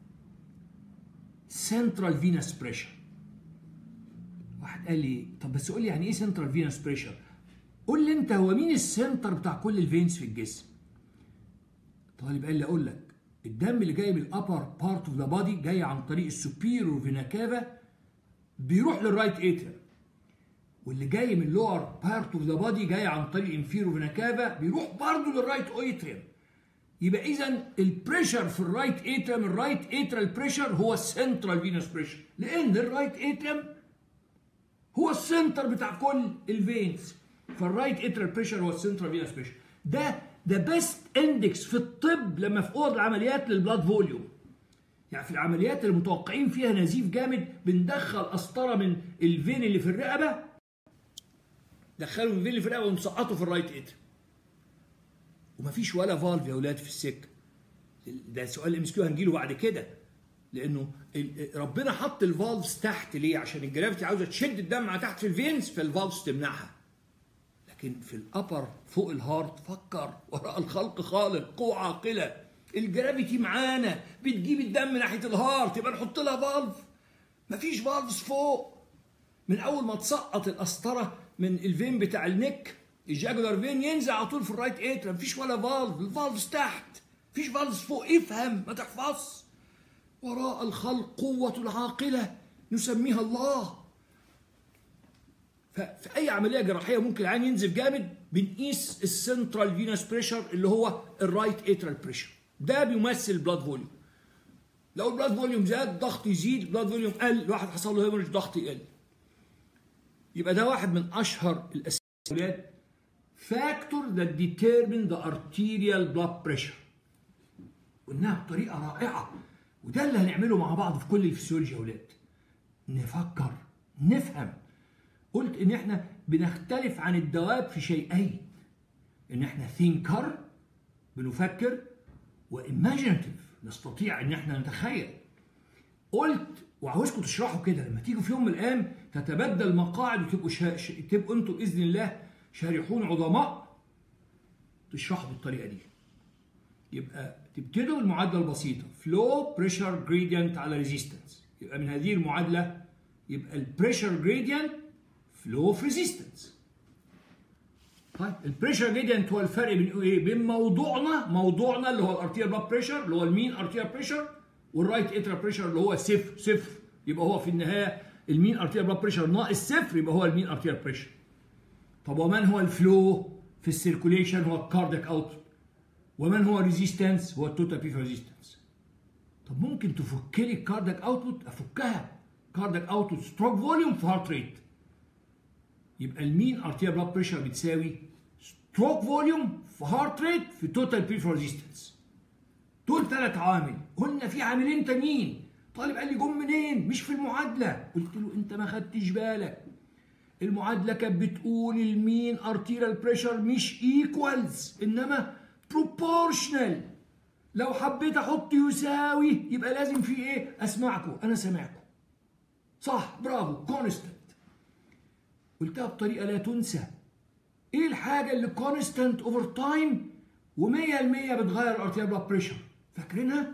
سنترال فينس بريشر واحد قال لي طب بس قول لي يعني ايه سنترال فينس بريشر قول لي انت هو مين السنتر بتاع كل الفينز في الجسم طالب قال لي اقول لك الدم اللي جاي من الابر بارت اوف ذا بادي جاي عن طريق السوبيرور فينا كافا بيروح للرايت اتر واللي جاي من اللور بارت اوف ذا بادي جاي عن طريق انفيرو فينا كافا بيروح برضه للرايت اتريم يبقى اذا البريشر في الرايت اتريم الرايت اترال بريشر هو السنترال فينوس بريشر لان الرايت اتريم هو السنتر بتاع كل الفينز فالرايت اترال بريشر هو السنترال فينوس بريشر ده ده بيست اندكس في الطب لما في اوض العمليات للبلاد فوليوم يعني في العمليات اللي متوقعين فيها نزيف جامد بندخل قسطره من الفين اللي في الرقبه دخلوا الفين اللي في الرقبه ونسقطه في الرايت اتر ومفيش ولا فالف يا اولاد في السكه ده سؤال ام اس كيو هنجيله بعد كده لانه ربنا حط الفالفز تحت ليه عشان الجرافيتي عاوزه تشد الدم على تحت في الفينز فالفالفز تمنعها لكن في الابر فوق الهارت فكر وراء الخلق خالق قوة عاقله الجرافيتي معانا بتجيب الدم ناحيه الهارت يبقى نحط لها فالف مفيش فالفز فوق من اول ما تسقط القسطره من الفين بتاع النك الجاجولار فين ينزل على طول في الرايت اترا مفيش ولا فالف الفالفز تحت مفيش فالفز فوق افهم ما تحفظش وراء الخلق قوة العاقلة نسميها الله ففي أي عملية جراحية ممكن العين ينزف جامد بنقيس السنترال فينوس بريشر اللي هو الرايت اترال بريشر ده بيمثل البلاد فوليوم لو البلاد فوليوم زاد ضغط يزيد البلاد فوليوم قل الواحد حصل له هيموريج ضغط يقل يبقى ده واحد من اشهر الاساسيات فاكتور that determine the arterial blood pressure قلناها بطريقه رائعه وده اللي هنعمله مع بعض في كل الفسيولوجي يا اولاد نفكر نفهم قلت ان احنا بنختلف عن الدواب في شيئين ان احنا ثينكر بنفكر وايماجينتيف نستطيع ان احنا نتخيل قلت وعاوزكم تشرحوا كده لما تيجوا في يوم من الايام تتبدل مقاعد وتبقوا شا... ش... تبقوا انتوا باذن الله شارحون عظماء تشرحوا بالطريقه دي يبقى تبتدوا المعادله البسيطه فلو بريشر جريدينت على ريزيستنس يبقى من هذه المعادله يبقى البريشر جريدينت فلو اوف ريزيستنس طيب البريشر جريدينت هو الفرق بين ايه بين موضوعنا موضوعنا اللي هو الارتيال بلاد بريشر اللي هو المين ارتيال بريشر والرايت اترا بريشر اللي هو صفر صفر يبقى هو في النهايه المين ارتيال بلاد بريشر ناقص صفر يبقى هو المين ارتيال بريشر طب ومن هو الفلو في السيركوليشن هو الكاردياك اوتبوت ومن هو ريزيستنس هو التوتال بيف ريزيستنس طب ممكن تفك لي الكاردياك اوتبوت افكها كاردياك اوتبوت ستروك فوليوم في هارت ريت يبقى المين ارتيال بلاد بريشر بتساوي ستروك فوليوم في هارت ريت في توتال بيف ريزيستنس دول ثلاث عوامل قلنا في عاملين تانيين طالب قال لي جم منين مش في المعادله قلت له انت ما خدتش بالك المعادله كانت بتقول المين ارتيرال بريشر مش ايكوالز انما بروبورشنال لو حبيت احط يساوي يبقى لازم في ايه اسمعكم انا سامعكم صح برافو كونستنت قلتها بطريقه لا تنسى ايه الحاجه اللي كونستنت اوفر تايم و100% بتغير الارتيال بلاد بريشر فاكرينها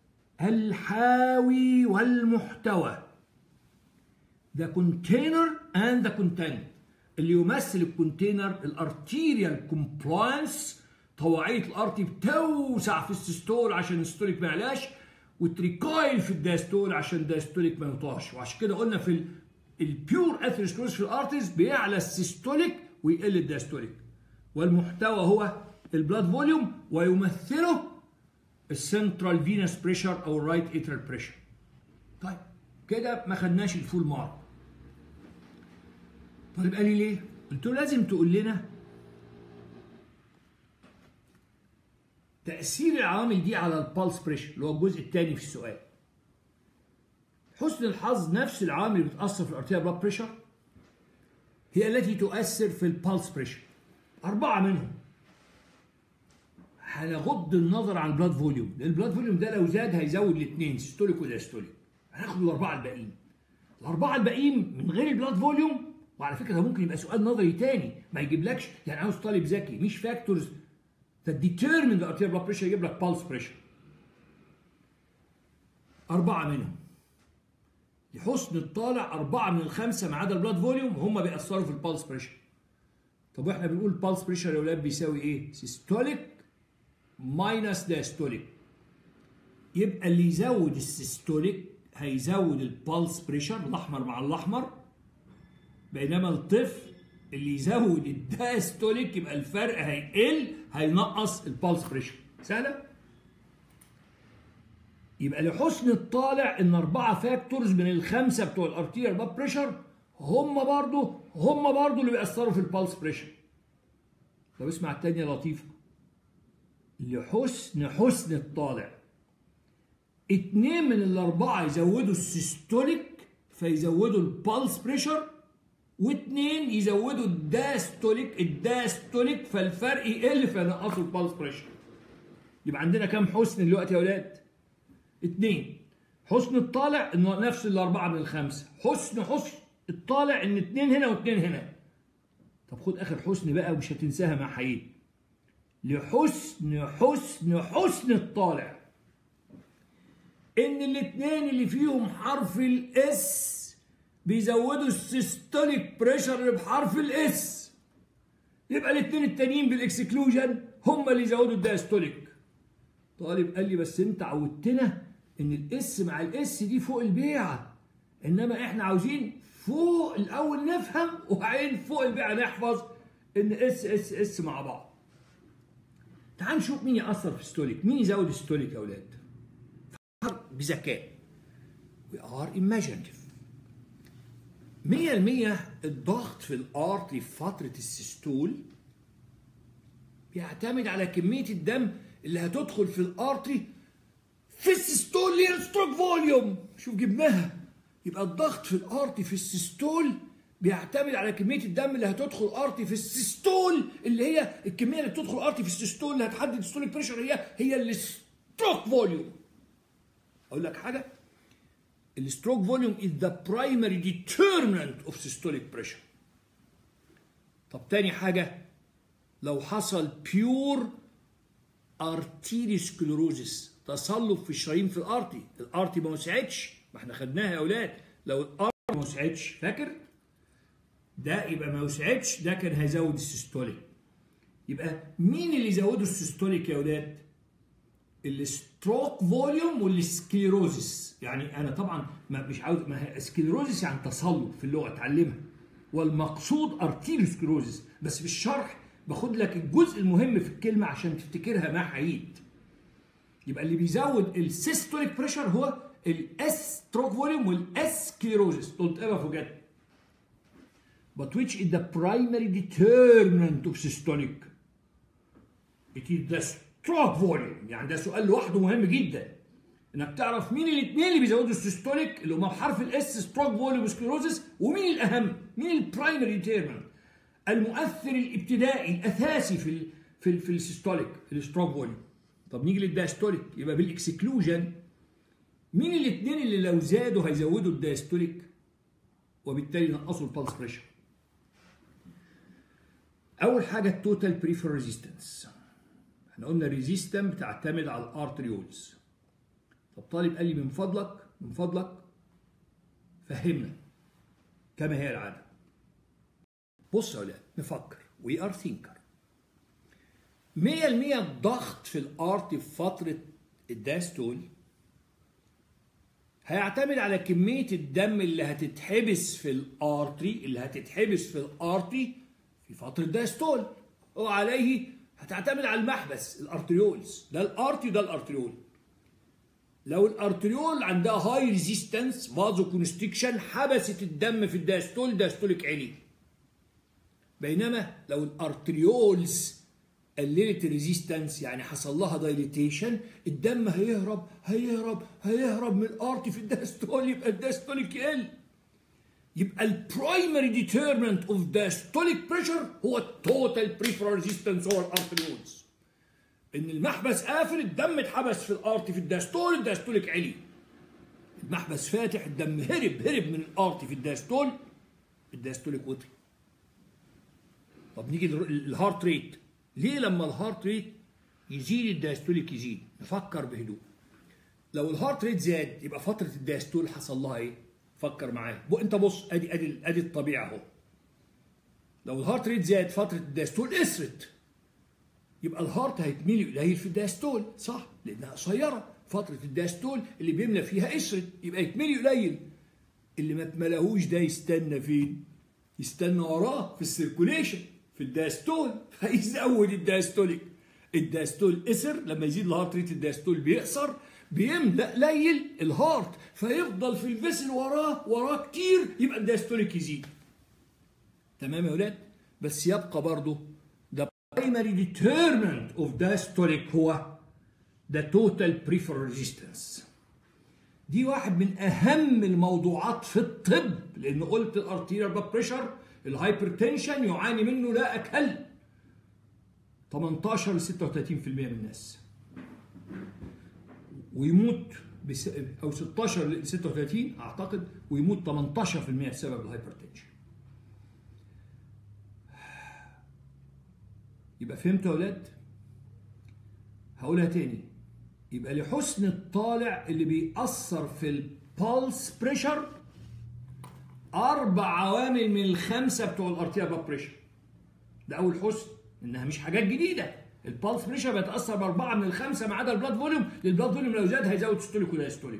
الحاوي والمحتوى the container and the content اللي يمثل الكونتينر الارتيريال كومبلاينس طواعية الارتي بتوسع في السيستول عشان الستوليك ما يعلاش وتريكايل في الداستول عشان الداستوليك ما يطاش وعشان كده قلنا في البيور اثيروسكلوز في الارتيز بيعلى السيستوليك ويقل الداستوليك والمحتوى هو البلاد فوليوم ويمثله السنترال فينس بريشر او الرايت اترال بريشر طيب كده ما خدناش الفول مارك طيب قال لي ليه قلت له لازم تقول لنا تاثير العوامل دي على البالس بريشر اللي هو الجزء الثاني في السؤال حسن الحظ نفس العوامل اللي بتاثر في الارتيال بلاد بريشر هي التي تؤثر في البالس بريشر اربعه منهم هنغض النظر عن البلاد فوليوم لان البلاد فوليوم ده لو زاد هيزود الاثنين سيستوليك وداستوليك هناخد الاربعه الباقيين الاربعه الباقيين من غير البلاد فوليوم وعلى فكره ده ممكن يبقى سؤال نظري تاني ما يجيبلكش يعني عاوز طالب ذكي مش فاكتورز that determine the arterial blood pressure يجيب لك pulse pressure أربعة منهم لحسن الطالع أربعة من الخمسة ما عدا البلاد فوليوم هم بيأثروا في البالس بريشر طب واحنا بنقول البالس بريشر يا ولاد بيساوي ايه؟ سيستوليك ماينس داستوليك يبقى اللي يزود السيستوليك هيزود البالس بريشر الاحمر مع الاحمر بينما الطفل اللي يزود الداستوليك يبقى الفرق هيقل هينقص البالس بريشر سهله يبقى لحسن الطالع ان اربعه فاكتورز من الخمسه بتوع الارتيريال بلاد بريشر هم برضو هم برضو اللي بيأثروا في البالس بريشر طب اسمع التانية لطيفة لحسن حسن الطالع اتنين من الاربعة يزودوا السيستوليك فيزودوا البالس بريشر واتنين يزودوا الداستوليك الداستوليك فالفرق يقل فينقصوا البالس بريشر يبقى عندنا كام حسن دلوقتي يا ولاد؟ اتنين حسن الطالع انه نفس الاربعه من الخمسه حسن حسن الطالع ان اتنين هنا واتنين هنا طب خد اخر حسن بقى ومش هتنساها مع حقيقي لحسن حسن حسن الطالع ان الاتنين اللي فيهم حرف الاس بيزودوا السيستوليك بريشر اللي بحرف الاس يبقى الاثنين التانيين بالاكسكلوجن هم اللي يزودوا الدايستوليك طالب قال لي بس انت عودتنا ان الاس مع الاس دي فوق البيعه انما احنا عاوزين فوق الاول نفهم وبعدين فوق البيعه نحفظ ان اس اس اس مع بعض تعال نشوف مين ياثر في الستوليك مين يزود الستوليك يا اولاد بذكاء we are imaginative 100% الضغط في الارتري في فتره السيستول بيعتمد على كميه الدم اللي هتدخل في الارتري في السيستول اللي هي الستروك فوليوم شوف جبناها يبقى الضغط في الارتي في السيستول بيعتمد على كميه الدم اللي هتدخل ارتي في السيستول اللي هي الكميه اللي بتدخل ارتي في السيستول اللي هتحدد الستوليك بريشر هي هي الستروك فوليوم اقول لك حاجه الستروك فوليوم is the primary determinant of systolic pressure طب تاني حاجه لو حصل pure arteriosclerosis تصلب في الشرايين في الارتي الارتي ما وسعتش ما احنا خدناها يا اولاد لو الارتي ما وسعتش فاكر ده يبقى ما وسعتش ده كان هيزود السيستوليك يبقى مين اللي يزودوا السيستوليك يا اولاد الستروك فوليوم والسكليروزس يعني انا طبعا ما مش عاوز ما هي سكليروزس يعني تصلب في اللغه اتعلمها والمقصود ارتيريوسكليروزس بس في الشرح باخد لك الجزء المهم في الكلمه عشان تفتكرها مع حييد يبقى اللي بيزود السيستوليك بريشر هو الاس ستروك فوليوم والاس سكليروزس قلت ايه فوجات but which is the primary determinant of systolic it is the stroke volume يعني ده سؤال لوحده مهم جدا انك تعرف مين الاثنين اللي بيزودوا السيستوليك اللي هم بحرف الاس ستروك فوليوم وسكليروزس ومين الاهم مين البرايمري ديترمنت المؤثر الابتدائي الاساسي في ال في ال في السيستوليك الستروك فوليوم طب نيجي للدايستوليك يبقى بالاكسكلوجن مين الاثنين اللي لو زادوا هيزودوا الدايستوليك وبالتالي ينقصوا البلس بريشر اول حاجه التوتال بريفر ريزيستنس احنا قلنا الريزيستنس بتعتمد على الارتريولز طب طالب قال لي من فضلك من فضلك فهمنا كما هي العاده بص يا اولاد نفكر وي ار ثينكر 100% الضغط في الارت في فتره الداستول هيعتمد على كميه الدم اللي هتتحبس في الارتري اللي هتتحبس في الارتري في فتره داستول وعليه هتعتمد على المحبس الارتريولز ده الارتي ده الارتريول لو الارتريول عندها هاي ريزيستنس فازو كونستريكشن حبست الدم في الداستول داستوليك عالي بينما لو الارتريولز قللت الريزيستنس يعني حصل لها دايليتيشن الدم هيهرب هيهرب هيهرب من الارتي في الداستول يبقى الداستوليك يقل يبقى البرايمري ديترمنت اوف داستوليك بريشر هو التوتال بريفرال ريزيستنس هو الارتريولز ان المحبس قافل الدم اتحبس في الارتي في الداستول الداستوليك علي المحبس فاتح الدم هرب هرب من الارتي في الداستول الداستوليك وطي طب نيجي للهارت ريت ليه لما الهارت ريت يزيد الداستوليك يزيد نفكر بهدوء لو الهارت ريت زاد يبقى فتره الداستول حصل لها ايه فكر معايا انت بص ادي ادي ادي الطبيعه اهو لو الهارت ريت زاد فتره الداستول اسرت يبقى الهارت هيتملي قليل في الداستول صح لانها قصيره فتره الداستول اللي بيملى فيها اسرت يبقى يتملي قليل اللي ما اتملاهوش ده يستنى فين يستنى وراه في السيركوليشن في الداستول فيزود الداستوليك الداستول اسر لما يزيد الهارت ريت الداستول بيقصر بيملأ قليل الهارت فيفضل في الفيسل وراه وراه كتير يبقى الدايستوليك يزيد تمام يا ولاد بس يبقى برضه the primary determinant of diastolic هو the total peripheral resistance دي واحد من اهم الموضوعات في الطب لان قلت الارتيريال بلاد بريشر الهايبرتنشن يعاني منه لا اقل 18 ل 36% من الناس ويموت بس او 16 ل 36 اعتقد ويموت 18% بسبب الهايبرتنشن يبقى فهمتوا يا اولاد هقولها تاني يبقى لحسن الطالع اللي بيأثر في البالس بريشر اربع عوامل من الخمسه بتوع الارتيال بلاد بريشر ده اول حسن انها مش حاجات جديده البلس بريشر بيتاثر باربعه من الخمسه ما عدا البلاد فوليوم البلاد فوليوم لو زاد هيزود ستوليك ودايستوليك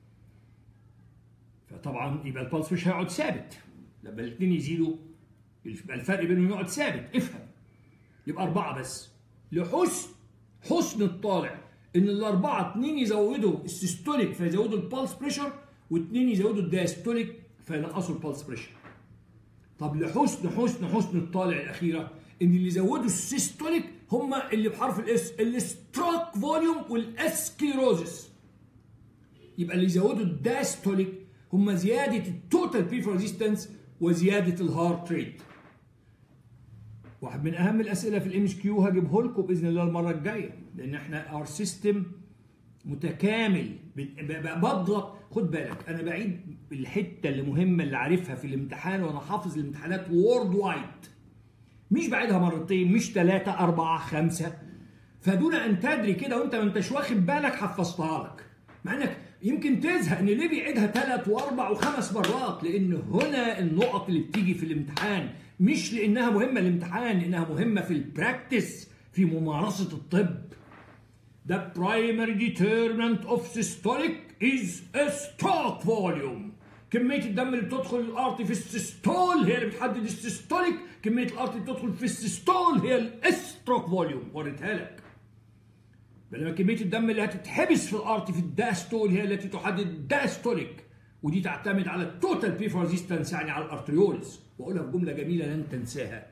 فطبعا يبقى البلس بريشر هيقعد ثابت لما الاثنين يزيدوا يبقى الفرق بينهم يقعد ثابت افهم يبقى اربعه بس لحسن حسن الطالع ان الاربعه اثنين يزودوا السيستوليك فيزودوا البلس بريشر واثنين يزودوا الدايستوليك فينقصوا البلس بريشر طب لحسن حسن حسن الطالع الاخيره ان اللي زودوا السيستوليك هم اللي بحرف الاس الاستروك فوليوم والاسكيروزس يبقى اللي يزودوا الداستوليك هم زياده التوتال بيف ريزيستنس وزياده الهارت ريت واحد من اهم الاسئله في الام اس كيو هجيبه لكم باذن الله المره الجايه لان احنا اور سيستم متكامل بضغط خد بالك انا بعيد الحته اللي مهمه اللي عارفها في الامتحان وانا حافظ الامتحانات وورد وايد مش بعيدها مرتين مش ثلاثة أربعة خمسة فدون أن تدري كده وأنت ما أنتش واخد بالك حفظتها لك مع إنك يمكن تزهق إن ليه بيعيدها ثلاث وأربع وخمس مرات لأن هنا النقط اللي بتيجي في الامتحان مش لأنها مهمة الامتحان لأنها مهمة في البراكتس في ممارسة الطب The primary determinant of systolic is a stroke volume كميه الدم اللي بتدخل الارتي في السيستول هي اللي بتحدد السيستوليك كميه الارتي اللي بتدخل في السيستول هي الاستروك فوليوم وريتها لك بينما كميه الدم اللي هتتحبس في الارتي في الداستول هي التي تحدد الداستوليك ودي تعتمد على التوتال بيف ريزيستنس يعني على الارتريولز واقولها في جمله جميله لن تنساها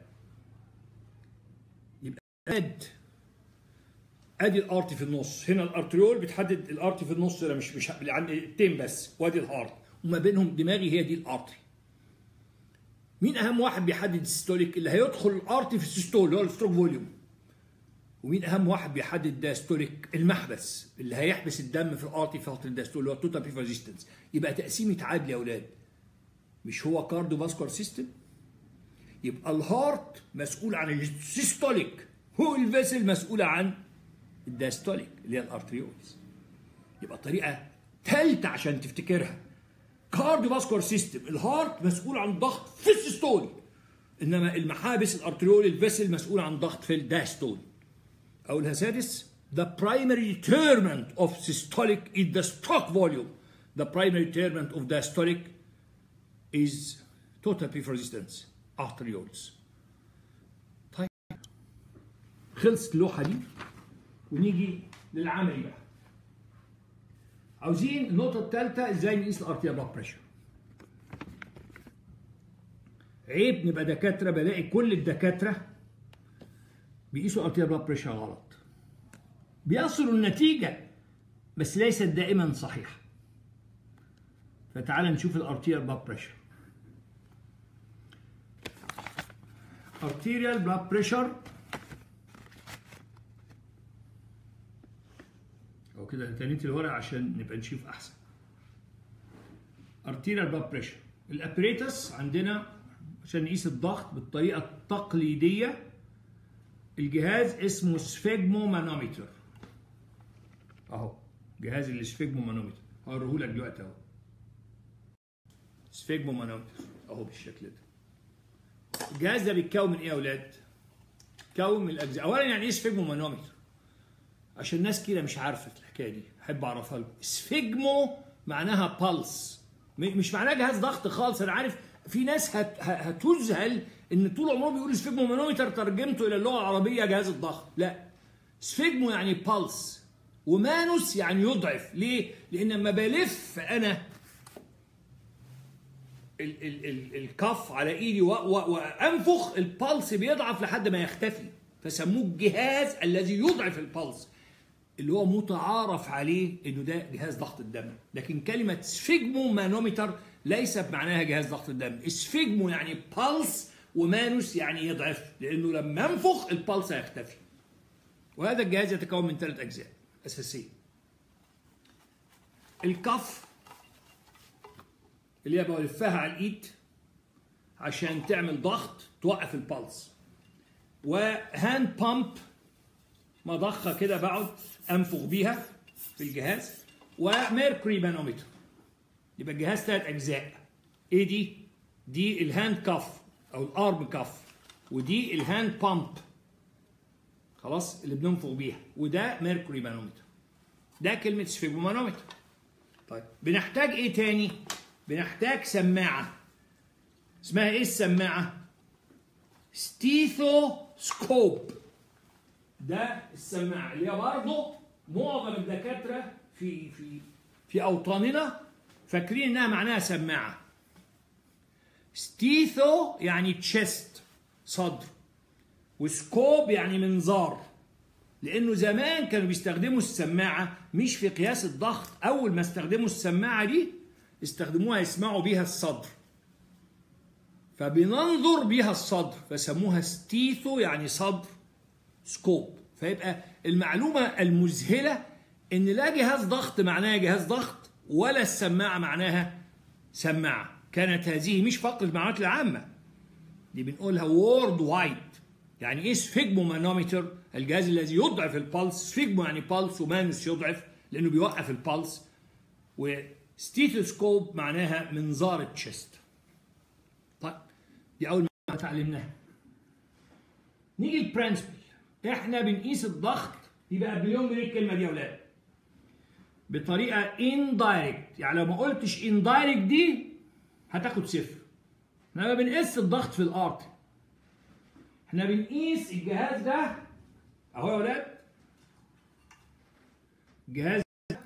يبقى اد ادي الارتي في النص هنا الارتريول بتحدد الارتي في النص ده مش مش يعني التين بس وادي الهارت وما بينهم دماغي هي دي الارتري مين اهم واحد بيحدد السيستوليك اللي هيدخل الارتري في السيستول اللي هو الستروك فوليوم ومين اهم واحد بيحدد الداستوليك المحبس اللي هيحبس الدم في الارتري في فتره الداستول اللي هو التوتال بيف ريزيستنس يبقى تقسيمه عدل يا اولاد مش هو كارديو فاسكولار سيستم يبقى الهارت مسؤول عن السيستوليك هو الفيسل مسؤول عن الداستوليك اللي هي الارتريولز يبقى طريقه ثالثه عشان تفتكرها كارديو فاسكولار سيستم الهارت مسؤول عن ضغط في السيستول انما المحابس الارتريول الفيسل مسؤول عن ضغط في الداستول اقولها سادس The primary determinant of systolic is the stroke volume. The primary determinant of diastolic is total peak resistance arterioles. طيب خلصت اللوحة دي ونيجي للعملي بقى. عاوزين النقطة الثالثة ازاي نقيس الارتيال بلاد بريشر. عيب نبقى دكاترة بلاقي كل الدكاترة بيقيسوا ارتيال بلاد بريشر غلط. بيصلوا النتيجة بس ليست دائما صحيحة. فتعال نشوف الارتيال بلاد بريشر. arterial blood pressure او كده انت نيت الورق عشان نبقى نشوف احسن arterial blood pressure الابريتس عندنا عشان نقيس الضغط بالطريقه التقليديه الجهاز اسمه سفيجمو مانومتر اهو جهاز السفيجمو مانومتر هوريه لك دلوقتي اهو سفيجمو مانومتر اهو بالشكل ده الجهاز ده بيتكون من ايه يا اولاد؟ بيتكون من الاجزاء اولا يعني ايه سفيجمو مانومتر؟ عشان ناس كده مش عارفه الحكايه دي احب اعرفها لكم سفيجمو معناها بالس مش معناها جهاز ضغط خالص انا عارف في ناس هت... هتذهل ان طول عمرهم بيقولوا سفيجمو مانومتر ترجمته الى اللغه العربيه جهاز الضغط لا سفيجمو يعني بالس ومانوس يعني يضعف ليه؟ لان لما بلف انا ال ال ال الكف على ايدي وانفخ البلس بيضعف لحد ما يختفي فسموه الجهاز الذي يضعف البلس اللي هو متعارف عليه انه ده جهاز ضغط الدم لكن كلمه سفيجمو مانومتر ليس بمعناها جهاز ضغط الدم سفيجمو يعني بلس ومانوس يعني يضعف لانه لما انفخ البلس هيختفي وهذا الجهاز يتكون من ثلاث اجزاء اساسيه الكف اللي هي بلفها على الايد عشان تعمل ضغط توقف البلس وهاند بامب مضخه كده بقعد انفخ بيها في الجهاز وميركوري مانومتر يبقى الجهاز ثلاث اجزاء ايه دي دي الهاند كاف او الارم كاف ودي الهاند بامب خلاص اللي بننفخ بيها وده ميركوري مانومتر ده كلمه سفيجمو مانومتر طيب بنحتاج ايه تاني بنحتاج سماعه اسمها ايه السماعه ستيثوسكوب ده السماعه اللي هي برضه معظم الدكاتره في في في اوطاننا فاكرين انها معناها سماعه ستيثو يعني تشيست صدر وسكوب يعني منظار لانه زمان كانوا بيستخدموا السماعه مش في قياس الضغط اول ما استخدموا السماعه دي استخدموها يسمعوا بيها الصدر فبننظر بيها الصدر فسموها ستيثو يعني صدر سكوب فيبقى المعلومه المذهله ان لا جهاز ضغط معناها جهاز ضغط ولا السماعه معناها سماعه كانت هذه مش فقط المعلومات العامه دي بنقولها وورد وايد يعني ايه سفيجمو مانومتر الجهاز الذي يضعف البلس سفيجمو يعني بالس ومانوس يضعف لانه بيوقف البلس وستيثوسكوب معناها منظار التشست طيب دي اول ما اتعلمناها نيجي البرنسبل احنا بنقيس الضغط يبقى قبليهم من الكلمه دي يا اولاد بطريقه اندايركت يعني لو ما قلتش اندايركت دي هتاخد صفر احنا ما بنقيس الضغط في الارض احنا بنقيس الجهاز ده اهو يا ولاد جهاز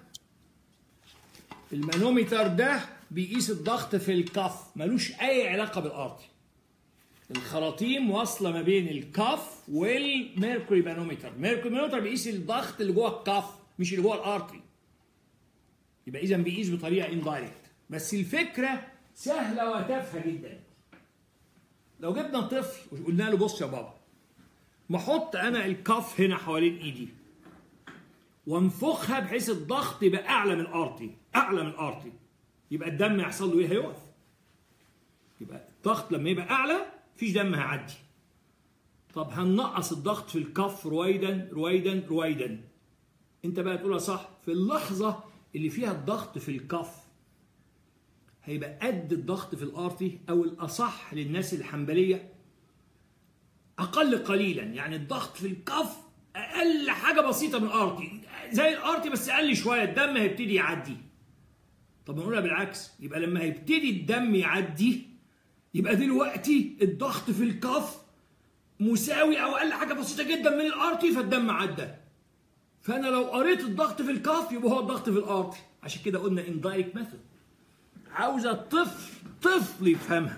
المانومتر ده بيقيس الضغط في الكف ملوش اي علاقه بالارض الخراطيم واصله ما بين الكف والميركوري مانومتر الميركوري مانومتر بيقيس الضغط اللي جوه الكف مش اللي جوه الارتري يبقى اذا بيقيس بطريقه اندايركت بس الفكره سهله وتافهه جدا لو جبنا طفل وقلنا له بص يا بابا ما احط انا الكف هنا حوالين ايدي وانفخها بحيث الضغط يبقى اعلى من الارتي اعلى من الارتي يبقى الدم يحصل له ايه هيقف يبقى الضغط لما يبقى اعلى مفيش دم هيعدي طب هننقص الضغط في الكف رويدا رويدا رويدا انت بقى تقولها صح في اللحظه اللي فيها الضغط في الكف هيبقى قد الضغط في الارتي او الاصح للناس الحنبليه اقل قليلا يعني الضغط في الكف اقل حاجه بسيطه من الارتي زي الارتي بس اقل شويه الدم هيبتدي يعدي طب نقولها بالعكس يبقى لما هيبتدي الدم يعدي يبقى دلوقتي الضغط في الكف مساوي او اقل حاجه بسيطه جدا من الارتي فالدم عدى فانا لو قريت الضغط في الكف يبقى هو الضغط في الارتي عشان كده قلنا اندايركت ميثود عاوزه طفل طفل يفهمها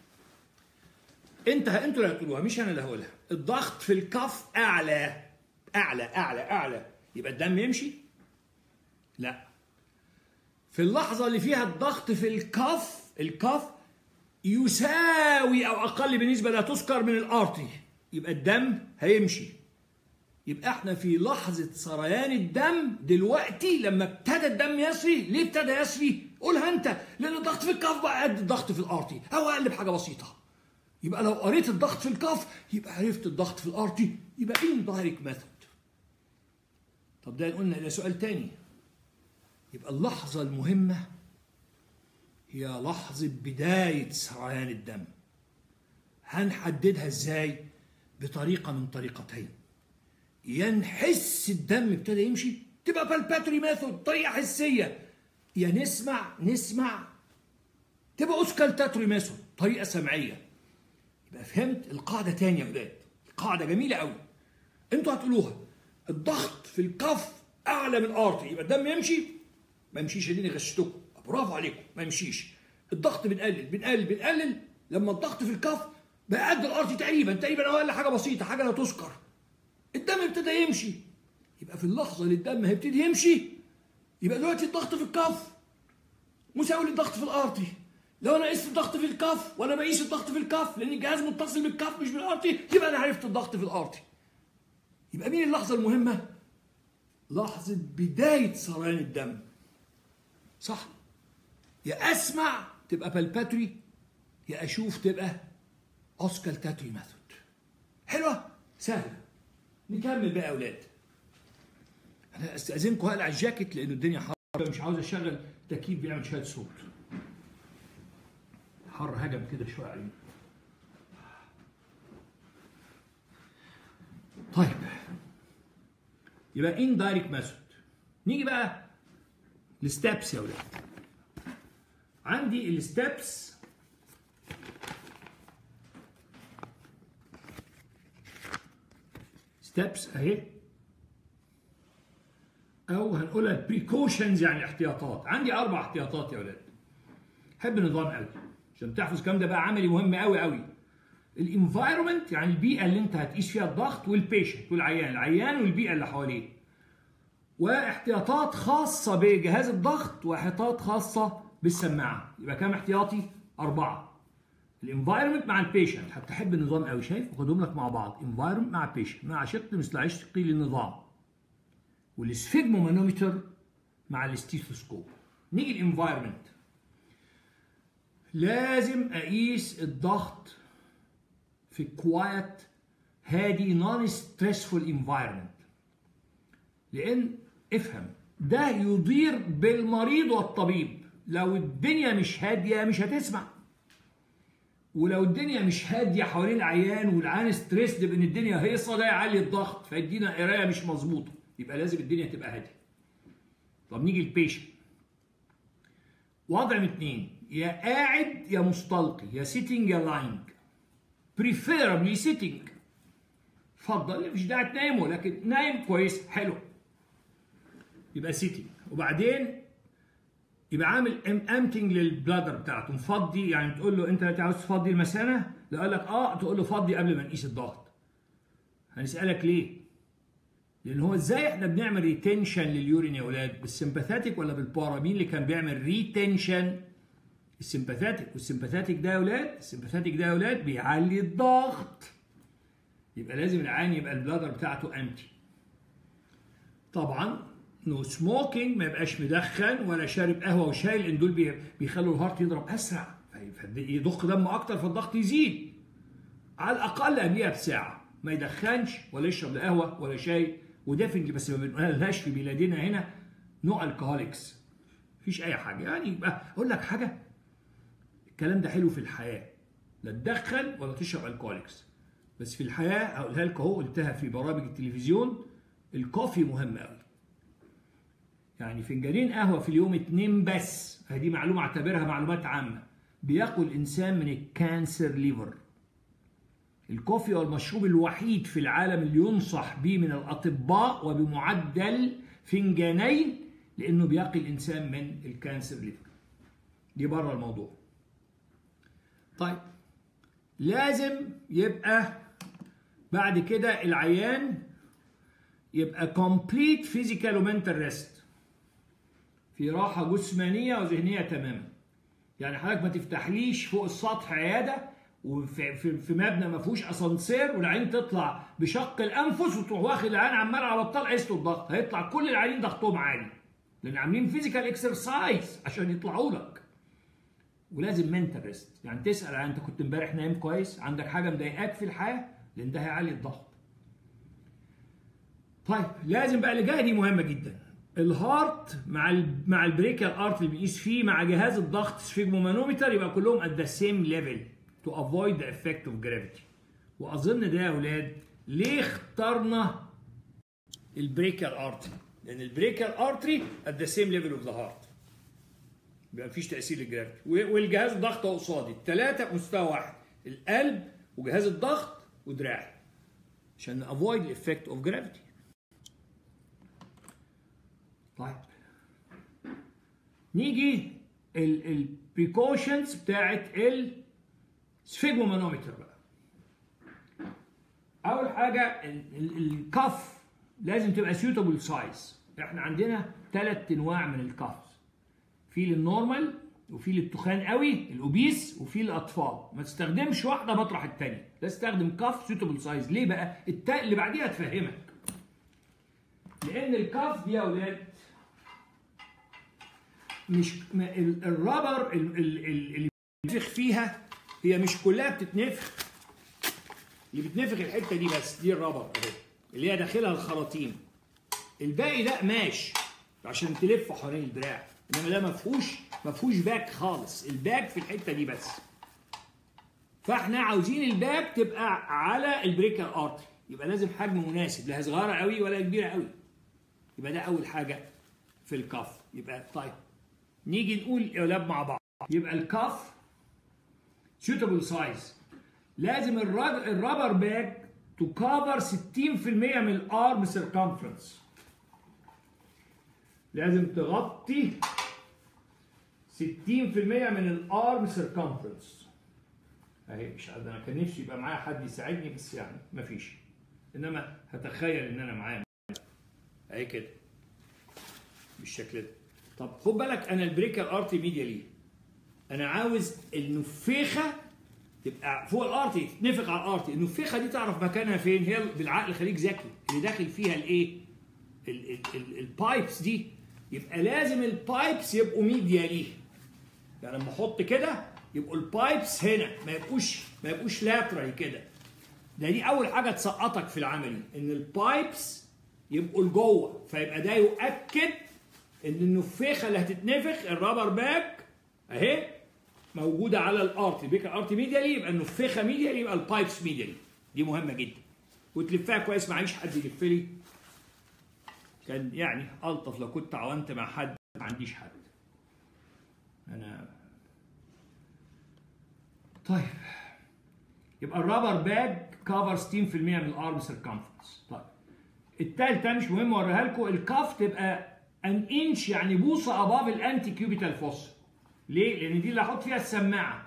انت انتوا اللي هتقولوها مش انا اللي هقولها الضغط في الكف اعلى اعلى اعلى اعلى يبقى الدم يمشي لا في اللحظه اللي فيها الضغط في الكف الكف يساوي او اقل بنسبه لا تذكر من الارتي يبقى الدم هيمشي يبقى احنا في لحظه سريان الدم دلوقتي لما ابتدى الدم يسري ليه ابتدى يسري قولها انت لان الضغط في الكف بقى قد الضغط في الارتي او اقل بحاجه بسيطه يبقى لو قريت الضغط في الكف يبقى عرفت الضغط في الارتي يبقى اندايركت ميثود طب ده قلنا الى سؤال تاني يبقى اللحظه المهمه هي لحظه بدايه سريان الدم هنحددها ازاي بطريقه من طريقتين ينحس الدم ابتدى يمشي تبقى بالباتري ميثود طريقه حسيه يا نسمع نسمع تبقى اوسكالتاتوري ميثود طريقه سمعيه يبقى فهمت القاعده تاني يا ولاد قاعده جميله قوي انتوا هتقولوها الضغط في الكف اعلى من الارتي يبقى الدم يمشي ما يمشيش اديني غشتكم برافو عليكم ما يمشيش الضغط بنقلل بنقلل بنقلل لما الضغط في الكف بقى قد الارتي تقريبا تقريبا او اقل حاجه بسيطه حاجه لا تذكر الدم ابتدى يمشي يبقى في اللحظه اللي الدم هيبتدي يمشي يبقى دلوقتي الضغط في الكف مساوي للضغط في الارتي لو انا قست الضغط في الكف وانا بقيس الضغط في الكف لان الجهاز متصل بالكف مش بالارتي يبقى انا عرفت الضغط في الارتي يبقى مين اللحظه المهمه لحظه بدايه سريان الدم صح يا اسمع تبقى بالباتري يا اشوف تبقى اوسكالتاتري ميثود حلوه سهله نكمل بقى يا اولاد انا استاذنكم هقلع الجاكيت لان الدنيا حر مش عاوز اشغل تكييف بيعمل شويه صوت الحر هجم كده شويه علينا طيب يبقى اندايركت ميثود نيجي بقى الستبس يا ولاد عندي الستبس ستبس اهي او هنقولها بريكوشنز يعني احتياطات عندي اربع احتياطات يا ولاد حب النظام قوي عشان تحفظ الكلام ده بقى عملي مهم قوي قوي الانفايرمنت يعني البيئه اللي انت هتقيس فيها الضغط والبيشنت والعيان العيان والبيئه اللي حواليه واحتياطات خاصه بجهاز الضغط واحتياطات خاصه بالسماعه يبقى كام احتياطي اربعه الانفايرمنت مع البيشنت هتحب النظام قوي شايف خدهم لك مع بعض انفايرمنت مع بيشنت مع شق مثل عشقي للنظام والسفيجمومانومتر مع الاستيثوسكوب نيجي الانفايرمنت لازم اقيس الضغط في كوايت هادي نون ستريسفول انفايرمنت لان افهم ده يضير بالمريض والطبيب لو الدنيا مش هاديه مش هتسمع ولو الدنيا مش هاديه حوالين العيان والعيان ستريس بان الدنيا هيصه ده يعلي الضغط فيدينا قرايه مش مظبوطه يبقى لازم الدنيا تبقى هاديه طب نيجي البيشنت وضع من اتنين يا قاعد يا مستلقي يا سيتنج يا لاينج بريفيربلي سيتنج اتفضل مش داعي تنامه لكن نايم كويس حلو يبقى سيتنج وبعدين يبقى عامل امتنج للبلادر بتاعته مفضي يعني تقول له انت عاوز تفضي المثانه لو قال لك اه تقول له فضي قبل ما نقيس الضغط هنسالك ليه لان هو ازاي احنا بنعمل ريتنشن لليورين يا اولاد بالسمباثاتيك ولا بالبارا مين اللي كان بيعمل ريتنشن السمباثاتيك والسمباثاتيك ده يا اولاد السمباثاتيك ده يا اولاد بيعلي الضغط يبقى لازم العين يبقى البلادر بتاعته امتي طبعا نو سموكينج ما يبقاش مدخن ولا شارب قهوه وشاي لان دول بيخلوا الهارت يضرب اسرع يضخ دم اكتر فالضغط يزيد على الاقل قبلها بساعه ما يدخنش ولا يشرب لا قهوه ولا شاي وديفنتلي بس ما بنقولهاش في بلادنا هنا نو الكهوليكس مفيش اي حاجه يعني يبقى اقول لك حاجه الكلام ده حلو في الحياه لا تدخن ولا تشرب الكهوليكس بس في الحياه هقولها لك اهو قلتها في برامج التلفزيون الكوفي مهم قوي يعني فنجانين قهوه في اليوم اتنين بس هذه معلومه اعتبرها معلومات عامه بيقوا الانسان من الكانسر ليفر الكوفي هو المشروب الوحيد في العالم اللي ينصح به من الاطباء وبمعدل فنجانين لانه بيقي الانسان من الكانسر ليفر دي بره الموضوع طيب لازم يبقى بعد كده العيان يبقى complete physical ومنتال ريست في راحة جسمانية وذهنية تماما يعني حضرتك ما تفتحليش فوق السطح عيادة وفي في, في مبنى ما فيهوش اسانسير والعين تطلع بشق الانفس وتروح واخد العين عمال على بطال قيسته الضغط هيطلع كل العيانين ضغطهم عالي لان عاملين فيزيكال اكسرسايز عشان يطلعوا لك ولازم منتال ريست يعني تسال انت كنت امبارح نايم كويس عندك حاجه مضايقاك في الحياه لان ده هيعلي الضغط طيب لازم بقى اللي جايه دي مهمه جدا الهارت مع ال مع البريكال ارت اللي بنقيس فيه مع جهاز الضغط سفيجمومانومتر يبقى كلهم at the same level to avoid the effect of gravity واظن ده يا اولاد ليه اخترنا البريكال ارتري لان البريكال ارتري at the same level of the heart يبقى مفيش تاثير للجرافيتي والجهاز الضغط اهو قصادي الثلاثه مستوى واحد القلب وجهاز الضغط ودراعي عشان افويد الافكت اوف جرافيتي طيب نيجي البريكوشنز بتاعت السفيجمومانومتر بقى اول حاجه الكف لازم تبقى سيوتابل سايز احنا عندنا ثلاث انواع من الكف في للنورمال وفي للتخان قوي الاوبيس وفي للاطفال ما تستخدمش واحده مطرح الثانيه لا تستخدم كف سيوتابل سايز ليه بقى التا اللي بعديها تفهمك لان الكف دي يا اولاد مش الرابر اللي بتنفخ فيها هي مش كلها بتتنفخ اللي بتنفخ الحته دي بس دي الرابر اهي اللي هي داخلها الخراطيم الباقي ده قماش عشان تلف حوالين الدراع انما ده ما فيهوش ما فيهوش باك خالص الباك في الحته دي بس فاحنا عاوزين الباك تبقى على البريكر ارتري يبقى لازم حجم مناسب لا صغيره قوي ولا كبيره قوي يبقى ده اول حاجه في الكف يبقى طيب نيجي نقول يا ولاد مع بعض يبقى الكف suitable سايز لازم الرابر باك تو كفر 60% من الارم سيركمفرنس لازم تغطي 60% من الارم سيركمفرنس اهي مش عارف انا كان نفسي يبقى معايا حد يساعدني بس يعني مفيش انما هتخيل ان انا معايا اهي كده بالشكل ده طب خد بالك انا البريكر ارتي ميديا ليه انا عاوز النفيخه تبقى فوق الارتي تنفخ على الارتي النفيخه دي تعرف مكانها فين هي بالعقل خليك ذكي اللي داخل فيها الايه البايبس دي يبقى لازم البايبس يبقوا ميديا ليه يعني لما احط كده يبقوا البايبس هنا ما يبقوش ما يبقوش لاترال كده ده دي اول حاجه تسقطك في العملي ان البايبس يبقوا لجوه فيبقى ده يؤكد ان النفيخه اللي هتتنفخ الرابر باك اهي موجوده على الارتي بيك الارتي ميديالي يبقى النفيخه ميديالي يبقى البايبس ميديالي دي مهمه جدا وتلفها كويس معيش حد يلف لي كان يعني الطف لو كنت عاونت مع حد ما عنديش حد انا طيب يبقى الرابر باج كفر 60% من الارم سيركمفرنس طيب التالتة مش مهم اوريها لكم الكاف تبقى ان انش يعني بوصه اباف الانتي كيوبيتال فوس ليه؟ لان دي اللي هحط فيها السماعه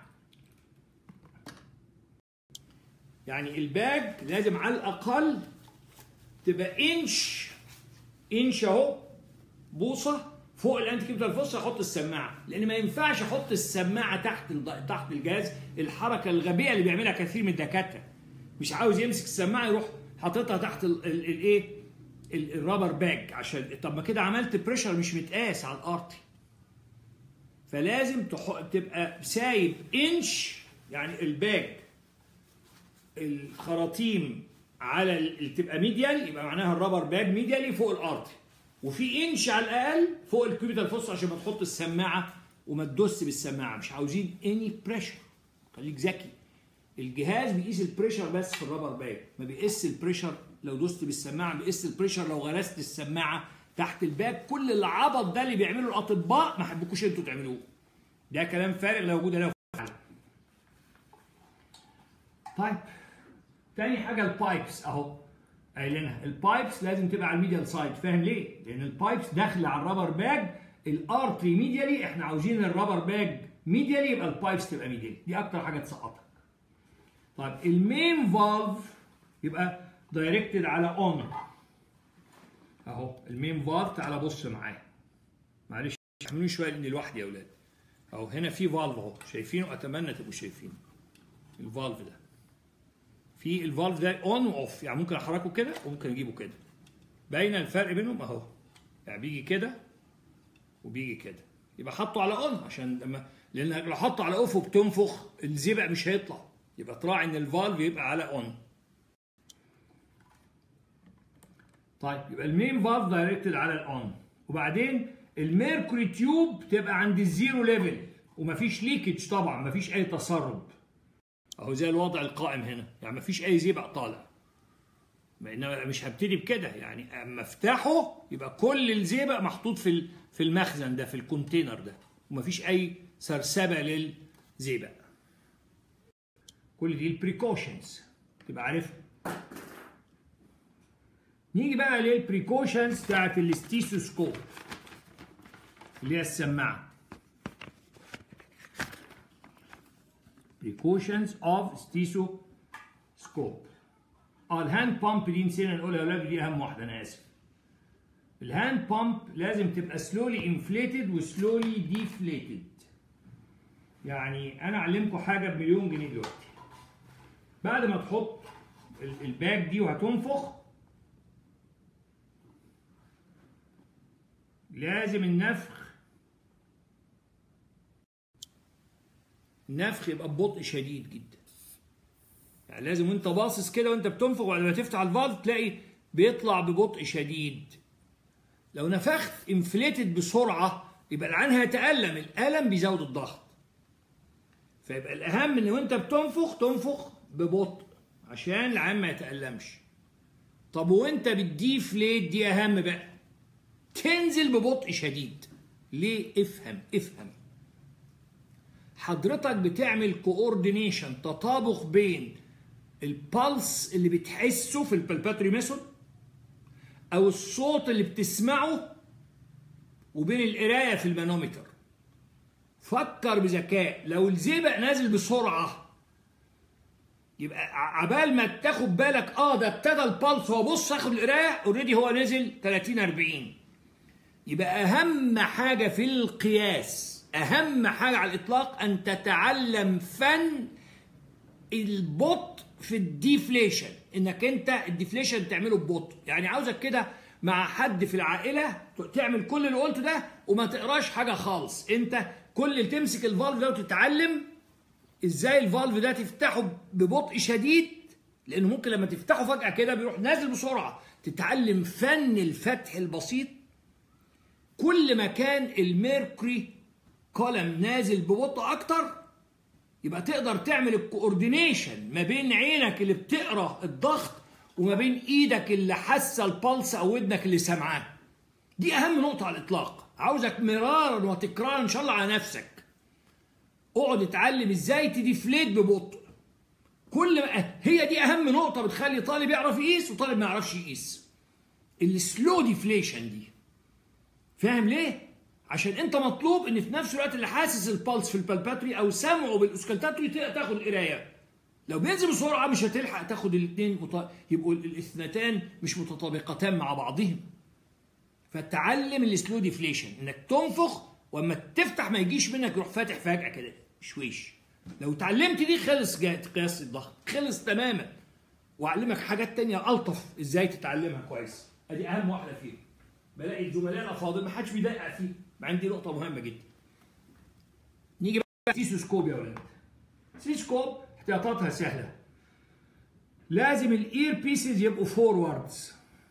يعني الباج لازم على الاقل تبقى انش انش اهو بوصه فوق الانتي كيوبيتال فوس احط السماعه لان ما ينفعش احط السماعه تحت تحت الجهاز الحركه الغبيه اللي بيعملها كثير من الدكاتره مش عاوز يمسك السماعه يروح حاططها تحت الايه الرابر باج عشان طب ما كده عملت بريشر مش متقاس على الارتي فلازم تبقى سايب انش يعني الباج الخراطيم على اللي تبقى ميديال يبقى معناها الرابر باج ميديالي فوق الارتي وفي انش على الاقل فوق الكيوبيتال فوس عشان ما تحط السماعه وما تدوس بالسماعه مش عاوزين اني بريشر خليك ذكي الجهاز بيقيس البريشر بس في الرابر باج ما بيقيس البريشر لو دوست بالسماعه بيقيس البريشر لو غرست السماعه تحت الباج كل العبط ده اللي بيعمله الاطباء ما حبكوش انتوا تعملوه ده كلام فارغ لا وجود له طيب تاني حاجه البايبس اهو قايلينها البايبس لازم تبقى على الميديال سايد فاهم ليه؟ لان البايبس داخله على الرابر باج الارتري ميديالي احنا عاوزين الرابر باج ميديالي يبقى البايبس تبقى ميديالي دي اكتر حاجه تسقطك طيب المين فالف يبقى دايركتد على اون اهو المين فالف تعالى بص معايا معلش احملوني شويه لاني لوحدي يا اولاد اهو هنا في فالف اهو شايفينه اتمنى تبقوا شايفينه الفالف ده في الفالف ده اون واوف يعني ممكن احركه كده وممكن اجيبه كده باين الفرق بينهم اهو يعني بيجي كده وبيجي كده يبقى حطه على اون عشان لما لان لو حطه على اوف وبتنفخ الزبق مش هيطلع يبقى تراعي ان الفالف يبقى على اون طيب يبقى المين فالف دايركتد على الاون وبعدين الميركوري تيوب تبقى عند الزيرو ليفل ومفيش ليكج طبعا مفيش اي تسرب اهو زي الوضع القائم هنا يعني مفيش اي زبق طالع انما مش هبتدي بكده يعني اما افتحه يبقى كل الزبق محطوط في في المخزن ده في الكونتينر ده ومفيش اي سرسبه للزبق كل دي البريكوشنز تبقى عارفها نيجي بقى للبريكوشنز بتاعت الاستيثوسكوب اللي هي السماعه precautions of stethoscope اه الهاند بامب دي نسينا نقولها يا اولاد دي اهم واحده انا اسف الهاند بامب لازم تبقى سلولي انفليتد وسلولي ديفليتد يعني انا اعلمكم حاجه بمليون جنيه دلوقتي بعد ما تحط الباك دي وهتنفخ لازم النفخ النفخ يبقى ببطء شديد جدا يعني لازم وانت باصص كده وانت بتنفخ وبعد ما تفتح الفالف تلاقي بيطلع ببطء شديد لو نفخت انفليتد بسرعه يبقى العين هيتألم الألم بيزود الضغط فيبقى الاهم ان وانت بتنفخ تنفخ ببطء عشان العين ما يتألمش طب وانت بتضيف ليه دي اهم بقى تنزل ببطء شديد ليه افهم افهم حضرتك بتعمل كوردينيشن تطابق بين البلس اللي بتحسه في البلباتري ميثود او الصوت اللي بتسمعه وبين القرايه في المانومتر فكر بذكاء لو الزئبق نازل بسرعه يبقى عبال ما تاخد بالك اه ده ابتدى البلس هو بص اخد القرايه اوريدي هو نزل 30 40 يبقى اهم حاجه في القياس اهم حاجه على الاطلاق ان تتعلم فن البطء في الديفليشن انك انت الديفليشن تعمله ببطء يعني عاوزك كده مع حد في العائله تعمل كل اللي قلته ده وما تقراش حاجه خالص انت كل اللي تمسك الفالف ده وتتعلم ازاي الفالف ده تفتحه ببطء شديد لانه ممكن لما تفتحه فجاه كده بيروح نازل بسرعه تتعلم فن الفتح البسيط كل ما كان الميركوري كولم نازل ببطء اكتر يبقى تقدر تعمل الكوردينيشن ما بين عينك اللي بتقرا الضغط وما بين ايدك اللي حاسه البلس او ودنك اللي سامعاه دي اهم نقطه على الاطلاق عاوزك مرارا وتكرارا ان شاء الله على نفسك اقعد اتعلم ازاي تديفليت ببطء كل ما هي دي اهم نقطه بتخلي طالب يعرف يقيس وطالب ما يعرفش يقيس السلو ديفليشن دي فاهم ليه عشان انت مطلوب ان في نفس الوقت اللي حاسس البلس في البالباتري او سمعه بالاسكالتاتري تاخد القرايه لو بينزل بسرعه مش هتلحق تاخد الاثنين مط... يبقوا الاثنتان مش متطابقتان مع بعضهم فتعلم السلو ديفليشن انك تنفخ واما تفتح ما يجيش منك يروح فاتح فجاه كده شويش لو اتعلمت دي خلص قياس الضغط خلص تماما واعلمك حاجات تانية الطف ازاي تتعلمها كويس ادي اهم واحده فيهم بلاقي الزملاء الافاضل ما حدش بيدقق فيه مع عندي نقطه مهمه جدا نيجي بقى سيسوسكوب يا ولاد سيسوسكوب احتياطاتها سهله لازم الاير بيسز يبقوا فوروردز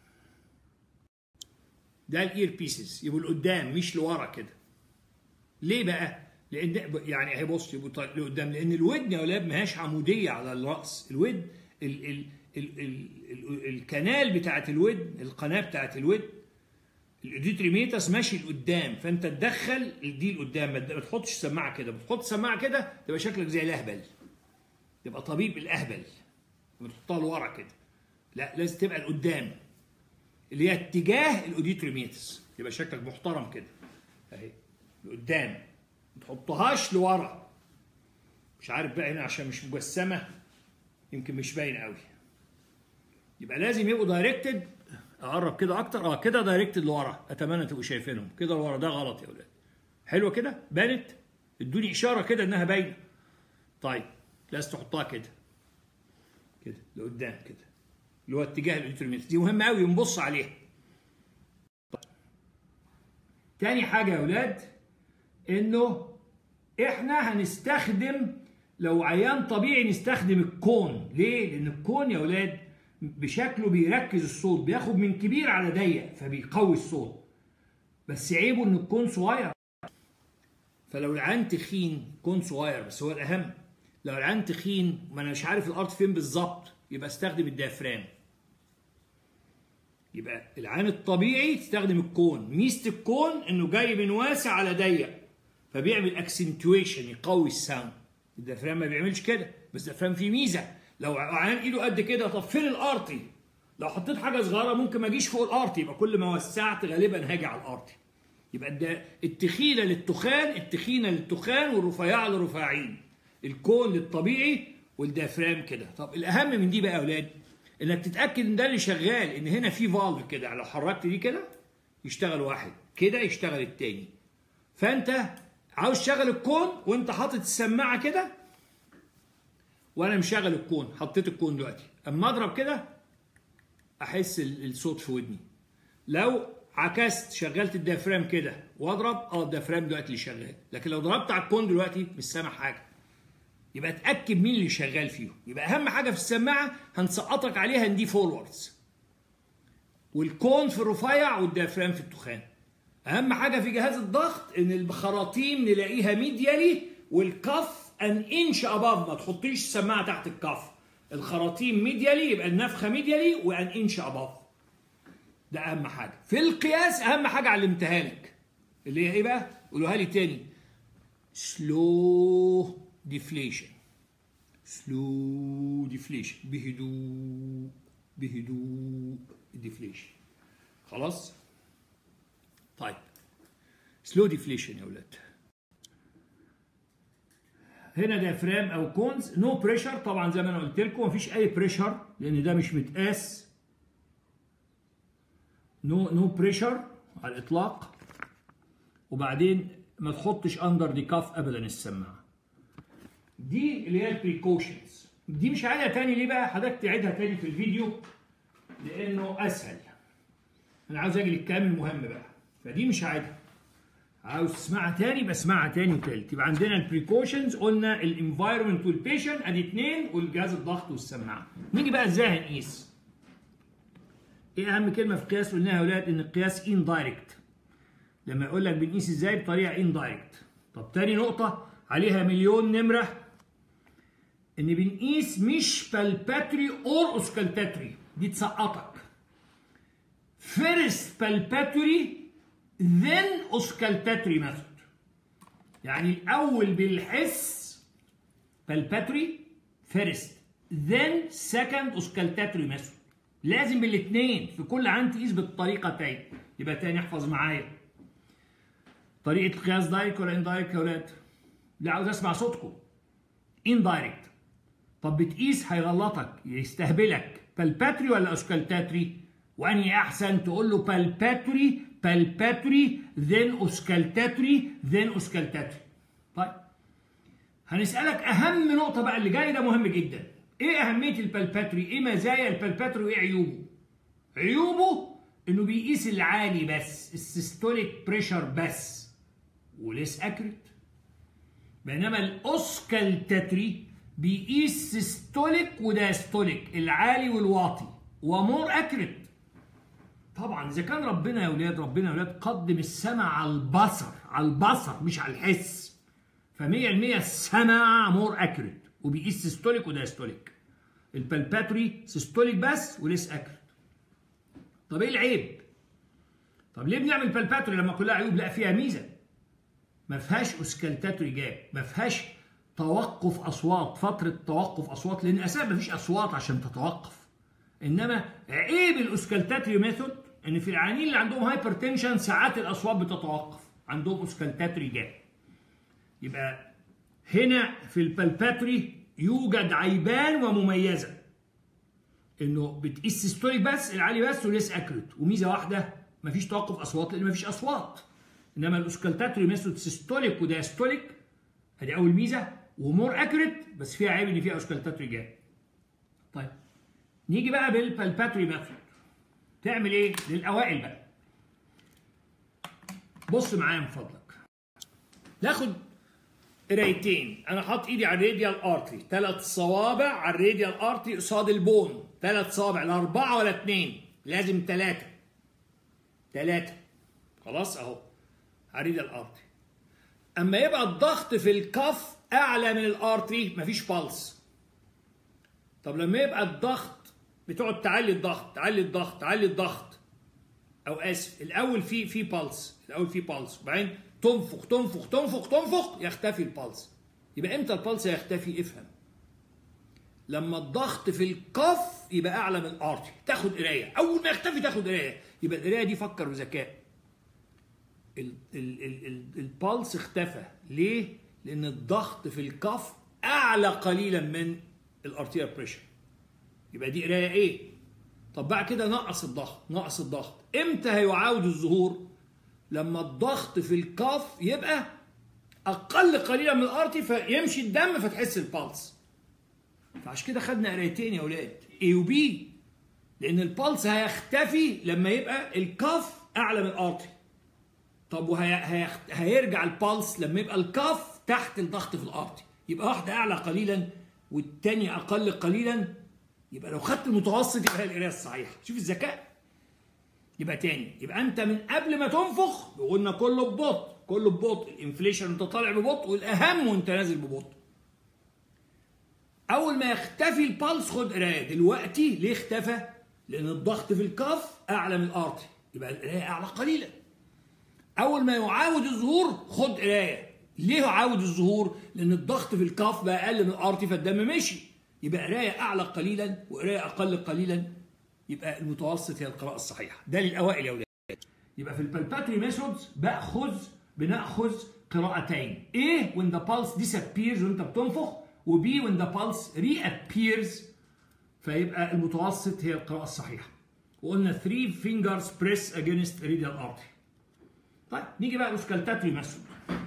ده الاير بيسز يبقوا لقدام مش لورا كده ليه بقى لان يعني اهي بص يبقوا لقدام لان الودن يا ولاد ماهاش عموديه على الراس الودن ال ال ال ال ال الكنال بتاعت الودن القناه بتاعت الودن الاوديتريميتاس ماشي لقدام فانت تدخل دي لقدام ما تحطش سماعه كده بتحط سماعه كده تبقى شكلك زي الاهبل تبقى طبيب الاهبل بتحطها لورا كده لا لازم تبقى لقدام اللي هي اتجاه الاوديتريميتاس يبقى شكلك محترم كده اهي لقدام ما تحطهاش لورا مش عارف بقى هنا عشان مش مجسمه يمكن مش باين قوي يبقى لازم يبقوا دايركتد اقرب كده اكتر اه كده دايركتد لورا اتمنى تبقوا شايفينهم كده لورا ده غلط يا اولاد حلوه كده بانت ادوني اشاره كده انها باينه طيب لازم تحطها كده كده لقدام كده اللي هو اتجاه الالكتروميتر دي مهمه قوي نبص عليها طيب. تاني حاجه يا اولاد انه احنا هنستخدم لو عيان طبيعي نستخدم الكون ليه لان الكون يا اولاد بشكله بيركز الصوت بياخد من كبير على ضيق فبيقوي الصوت بس عيبه ان الكون صغير فلو العين تخين كون صغير بس هو الاهم لو العين تخين ما انا مش عارف الارض فين بالظبط يبقى استخدم الديافرام يبقى العين الطبيعي تستخدم الكون ميزه الكون انه جاي من واسع على ضيق فبيعمل اكسنتويشن يقوي الساوند الديافرام ما بيعملش كده بس الديافرام فيه ميزه لو عيان ايده قد كده طب فين الارتي لو حطيت حاجه صغيره ممكن ما اجيش فوق الارتي يبقى كل ما وسعت غالبا هاجي على الارتي يبقى ده التخينه للتخان التخينه للتخان والرفيعه للرفاعين الكون للطبيعي والديافرام كده طب الاهم من دي بقى يا اولاد انك تتاكد ان ده اللي شغال ان هنا في فالف كده لو حركت دي كده يشتغل واحد كده يشتغل التاني فانت عاوز تشغل الكون وانت حاطط السماعه كده وانا مشغل الكون حطيت الكون دلوقتي اما اضرب كده احس الصوت في ودني لو عكست شغلت الديافرام كده واضرب اه الديافرام دلوقتي اللي شغال لكن لو ضربت على الكون دلوقتي مش سامع حاجه يبقى اتاكد مين اللي شغال فيهم يبقى اهم حاجه في السماعه هنسقطك عليها ان دي فوروردز والكون في الرفيع والديافرام في التخان اهم حاجه في جهاز الضغط ان الخراطيم نلاقيها ميديالي والكف ان انش اباف ما تحطيش السماعه تحت الكف الخراطيم ميديالي يبقى النفخه ميديالي وان انش اباف ده اهم حاجه في القياس اهم حاجه علمتها لك اللي هي ايه بقى قولوها لي تاني سلو ديفليشن سلو ديفليشن بهدوء بهدوء ديفليشن خلاص طيب سلو ديفليشن يا ولاد هنا ديافرام او كونز نو بريشر طبعا زي ما انا قلت لكم مفيش اي بريشر لان ده مش متقاس نو نو بريشر على الاطلاق وبعدين ما تحطش اندر دي كاف ابدا السماعه دي اللي هي البريكوشنز دي مش عايزها تاني ليه بقى حضرتك تعيدها تاني في الفيديو لانه اسهل انا عاوز اجي للكلام المهم بقى فدي مش عايزها عاوز تسمعها تاني بسمعها تاني وتالت يبقى عندنا البريكوشنز قلنا الانفايرمنت والبيشن ادي اثنين والجهاز الضغط والسماعه نيجي بقى ازاي هنقيس ايه اهم كلمه في القياس قلناها يا اولاد ان القياس ان دايركت لما يقول لك بنقيس ازاي بطريقه ان دايركت طب تاني نقطه عليها مليون نمره ان بنقيس مش بالباتري اور اوسكالتاتري دي تسقطك فيرست بالباتري then اوسكالتاتري ميثود يعني الاول بالحس بالباتري فيرست then second اوسكالتاتري ميثود لازم بالاثنين في كل عام تقيس بالطريقتين يبقى تاني احفظ معايا طريقه القياس دايركت ولا ان دايركت يا ولاد لا عاوز اسمع صوتكم ان دايركت طب بتقيس هيغلطك يستهبلك بالباتري ولا اوسكالتاتري واني احسن تقول له بالباتري بالباتري ذن اوسكالتاتري ذن اوسكالتاتري طيب هنسالك اهم نقطه بقى اللي جاي ده مهم جدا ايه اهميه البالباتري ايه مزايا البالباتري وايه عيوبه عيوبه انه بيقيس العالي بس السيستوليك بريشر بس وليس اكريت بينما الاوسكالتاتري بيقيس سيستوليك وداستوليك العالي والواطي ومور اكريت طبعا اذا كان ربنا يا ولاد ربنا يا ولاد قدم السمع على البصر على البصر مش على الحس ف 100% السمع مور اكريت وبيقيس سيستوليك وداستوليك البالباتري سيستوليك بس وليس اكريت طب ايه العيب؟ طب ليه بنعمل بالباتري لما كلها عيوب؟ لا فيها ميزه ما فيهاش اوسكالتاتوري جاب ما فيهاش توقف اصوات فتره توقف اصوات لان اساسا ما فيش اصوات عشان تتوقف انما عيب الاوسكالتاتري ميثود ان في العيانين اللي عندهم هايبرتنشن ساعات الاصوات بتتوقف عندهم اوسكالتاتري جاب يبقى هنا في البالباتري يوجد عيبان ومميزه انه بتقيس سيستوليك بس العالي بس وليس اكريت وميزه واحده مفيش توقف اصوات لان مفيش اصوات انما الاوسكالتاتري ميثود سيستوليك ودايستوليك ادي اول ميزه ومور اكريت بس فيها عيب ان فيها اوسكالتاتري جاي طيب نيجي بقى بالبالباتري ميثود تعمل ايه للاوائل بقى بص معايا من فضلك ناخد قرايتين انا حاطط ايدي على الراديال ارتري ثلاث صوابع على الراديال ارتري قصاد البون ثلاث صوابع لا اربعه ولا اثنين لازم ثلاثه ثلاثه خلاص اهو على الراديال ارتري اما يبقى الضغط في الكف اعلى من الارتري مفيش بالس طب لما يبقى الضغط بتقعد تعلي الضغط تعلي الضغط تعلي الضغط او اسف الاول في في بالس الاول في بالس وبعدين تنفخ تنفخ تنفخ تنفخ يختفي البلس يبقى امتى البلس هيختفي افهم لما الضغط في الكف يبقى اعلى من الارتري تاخد قرايه اول ما يختفي تاخد قرايه يبقى القرايه دي فكر بذكاء ال- ال- ال- ال- البلس اختفى ليه لان الضغط في الكف اعلى قليلا من الارتيريال بريشر يبقى دي قرايه ايه طب بعد كده نقص الضغط نقص الضغط امتى هيعاود الظهور لما الضغط في الكف يبقى اقل قليلا من الارتي فيمشي الدم فتحس البلس فعشان كده خدنا قرايتين يا اولاد اي وبي لان البلس هيختفي لما يبقى الكف اعلى من الارتي طب وهيرجع البلس لما يبقى الكف تحت الضغط في الارتي يبقى واحده اعلى قليلا والتانية اقل قليلا يبقى لو خدت المتوسط يبقى هي القرايه الصحيحه شوف الذكاء يبقى تاني يبقى انت من قبل ما تنفخ قلنا كله ببطء كله ببطء الانفليشن انت طالع ببطء والاهم وانت نازل ببطء اول ما يختفي البلس خد قرايه دلوقتي ليه اختفى لان الضغط في الكف اعلى من الارتي يبقى القرايه اعلى قليلا اول ما يعاود الظهور خد قرايه ليه يعاود الظهور لان الضغط في الكف بقى اقل من الارتي فالدم مشي يبقى قرايه اعلى قليلا وقرايه اقل قليلا يبقى المتوسط هي القراءه الصحيحه ده للاوائل يا اولاد يبقى في البلباتري ميثودز باخذ بناخذ قراءتين A when the pulse disappears وانت بتنفخ و B when the pulse reappears فيبقى المتوسط هي القراءة الصحيحة وقلنا 3 fingers press against radial artery طيب نيجي بقى للسكالتاتري ميثود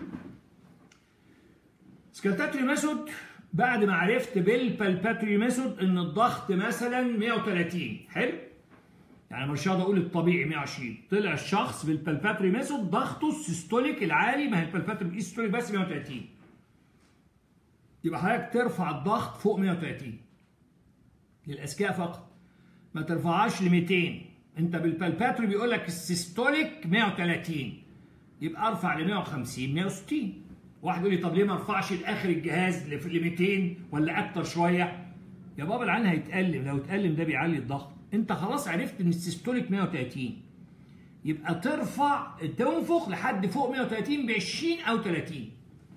سكالتاتري ميثود بعد ما عرفت بالبالباتري ميثود ان الضغط مثلا 130 حلو يعني مش هقدر اقول الطبيعي 120 طلع الشخص بالبالباتري ميثود ضغطه السيستوليك العالي ما هي البالباتري الايستوليك بس 130 يبقى حضرتك ترفع الضغط فوق 130 للاذكياء فقط ما ترفعهاش ل 200 انت بالبالباتري بيقول لك السيستوليك 130 يبقى ارفع ل 150 160 واحد يقول لي طب ليه ما ارفعش لاخر الجهاز ل 200 ولا اكتر شويه يا بابا العين هيتألم لو اتألم ده بيعلي الضغط انت خلاص عرفت ان السيستوليك 130 يبقى ترفع تنفخ لحد فوق 130 ب 20 او 30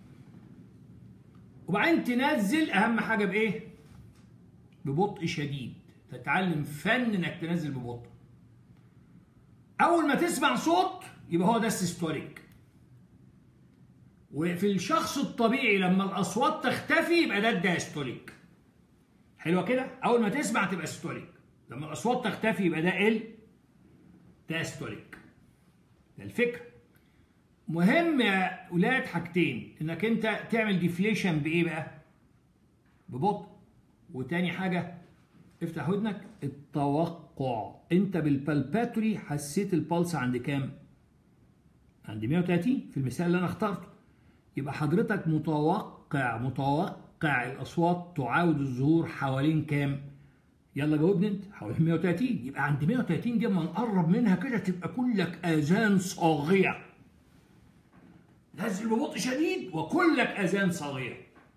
وبعدين تنزل اهم حاجه بايه؟ ببطء شديد تتعلم فن انك تنزل ببطء اول ما تسمع صوت يبقى هو ده السيستوليك وفي الشخص الطبيعي لما الاصوات تختفي يبقى ده الدايستوليك حلوه كده اول ما تسمع تبقى ستوليك لما الاصوات تختفي يبقى ده ال دايستوليك ده الفكره مهم يا اولاد حاجتين انك انت تعمل ديفليشن بايه بقى ببطء وتاني حاجه افتح ودنك التوقع انت بالبالباتوري حسيت البلس عند كام عند 130 في المثال اللي انا اخترته يبقى حضرتك متوقع متوقع الاصوات تعاود الظهور حوالين كام يلا جاوبني انت حوالين 130 يبقى عند 130 دي اما نقرب منها كده تبقى كلك اذان صاغيه نزل ببطء شديد وكلك اذان صاغيه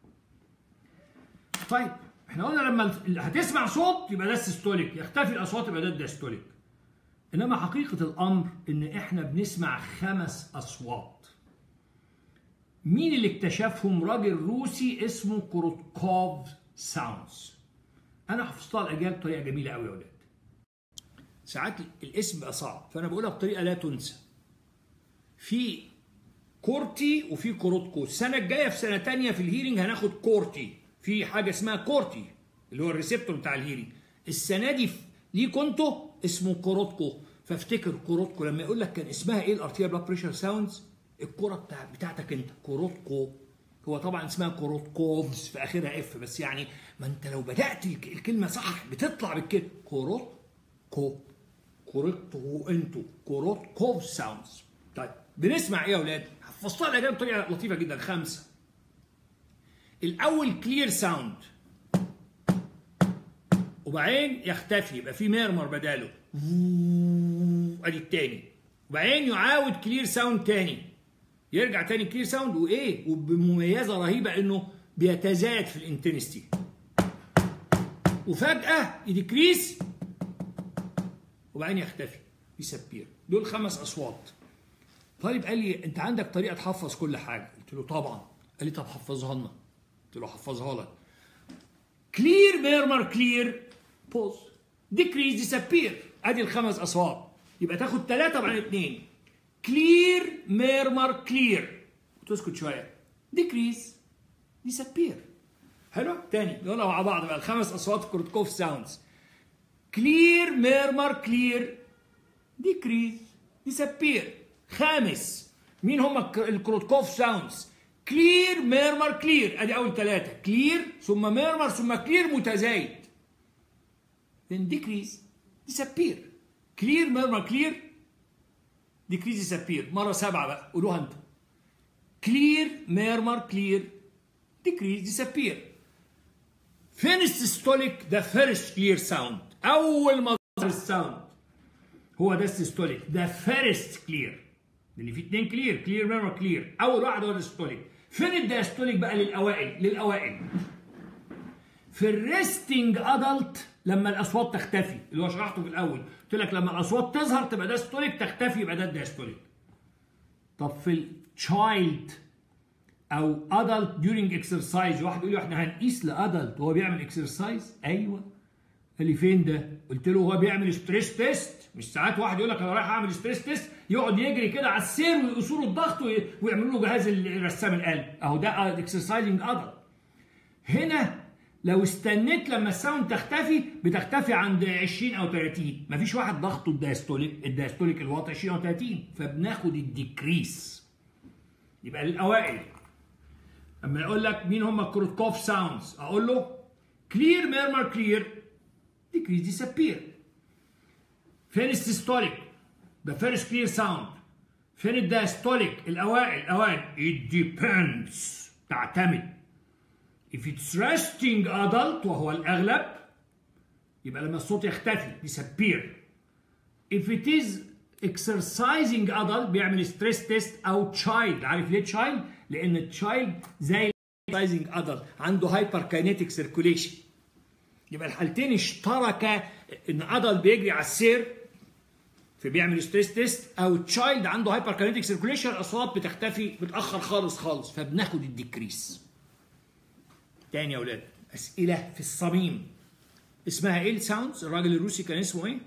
طيب احنا قلنا لما هتسمع صوت يبقى ده السيستوليك يختفي الاصوات يبقى ده الدايستوليك انما حقيقه الامر ان احنا بنسمع خمس اصوات مين اللي اكتشفهم راجل روسي اسمه كروتكوف ساوندز انا حفظتها الاجيال بطريقه جميله قوي يا اولاد ساعات الاسم بقى صعب فانا بقولها بطريقه لا تنسى في كورتي وفي كوروتكو السنه الجايه في سنه تانية في الهيرنج هناخد كورتي في حاجه اسمها كورتي اللي هو الريسبتور بتاع الهيرنج السنه دي ليه انتوا اسمه كوروتكو فافتكر كوروتكو لما يقول لك كان اسمها ايه الارتيال بلاد بريشر ساوندز الكره بتاع بتاعتك انت كوروتكو هو طبعا اسمها كوروتكوفز في اخرها اف بس يعني ما انت لو بدات الكلمه صح بتطلع بالكلمه كوروتكو كوروتكو انتو كوروتكوف ساوندز طيب بنسمع ايه يا اولاد حفظتها الاجابه بطريقه لطيفه جدا خمسه الاول كلير ساوند وبعدين يختفي يبقى في ميرمر بداله ادي التاني وبعدين يعاود كلير ساوند تاني يرجع تاني كلير ساوند وايه وبمميزه رهيبه انه بيتزايد في الانتنستي وفجاه يديكريس وبعدين يختفي يسبير دول خمس اصوات طالب قال لي انت عندك طريقه تحفظ كل حاجه قلت له طبعا قال لي طب حفظها لنا قلت له حفظها لك كلير ميرمر كلير بوز ديكريز ديسابير ادي الخمس اصوات يبقى تاخد ثلاثه بعد اثنين كلير ميرمر كلير وتسكت شويه ديكريز ديسابير حلو تاني نقولها مع بعض بقى الخمس اصوات كورتكوف ساوندز كلير ميرمر كلير ديكريز ديسابير خامس مين هم الكروتكوف ساوندز كلير ميرمر كلير ادي اول ثلاثه كلير ثم ميرمر ثم كلير متزايد then decrease disappear كلير ميرمر كلير decrease disappear مره سبعه بقى قولوها انتوا كلير ميرمر كلير decrease disappear فين السيستوليك ده فيرست كلير ساوند اول ما ظهر الساوند هو ده السيستوليك ده فيرست كلير اللي فيه اتنين كلير كلير ميرمر كلير اول واحد هو الدايستوليك فين الدايستوليك بقى للاوائل للاوائل في الريستنج ادلت لما الاصوات تختفي اللي هو شرحته في الاول قلت لك لما الاصوات تظهر تبقى ده ستوليك تختفي يبقى ده دايستوليك طب في التشايلد او ادلت ديورنج اكسرسايز واحد يقول لي احنا هنقيس لادلت وهو بيعمل اكسرسايز ايوه قال لي فين ده؟ قلت له هو بيعمل ستريس تيست مش ساعات واحد يقول لك انا رايح اعمل ستريس تيست يقعد يجري كده على السير ويقيسوا له الضغط ويعملوا له جهاز رسام القلب اهو ده اكسرسايزنج ادلت هنا لو استنيت لما الساوند تختفي بتختفي عند 20 او 30 مفيش واحد ضغطه الدايستوليك الدايستوليك الواطي 20 او 30 فبناخد الديكريس يبقى الاوائل اما يقول لك مين هم الكروتكوف ساوندز اقول له كلير ميرمر كلير ديكريس ديسابير فين السيستوليك ده فيرست كلير ساوند فين الدايستوليك الاوائل الاوائل it depends تعتمد if it's resting adult وهو الأغلب يبقى لما الصوت يختفي disappear if it is exercising adult بيعمل stress test أو child عارف ليه child؟ لأن child زي exercising adult عنده hyperkinetic circulation يبقى الحالتين اشتركا ان adult بيجري على السير فبيعمل ستريس تيست او تشايلد عنده هايبر كاينيتيك سيركوليشن الاصوات بتختفي متاخر خالص خالص فبناخد الديكريس تاني يا اولاد اسئله في الصميم اسمها ايه الساوندز الراجل الروسي كان اسمه ايه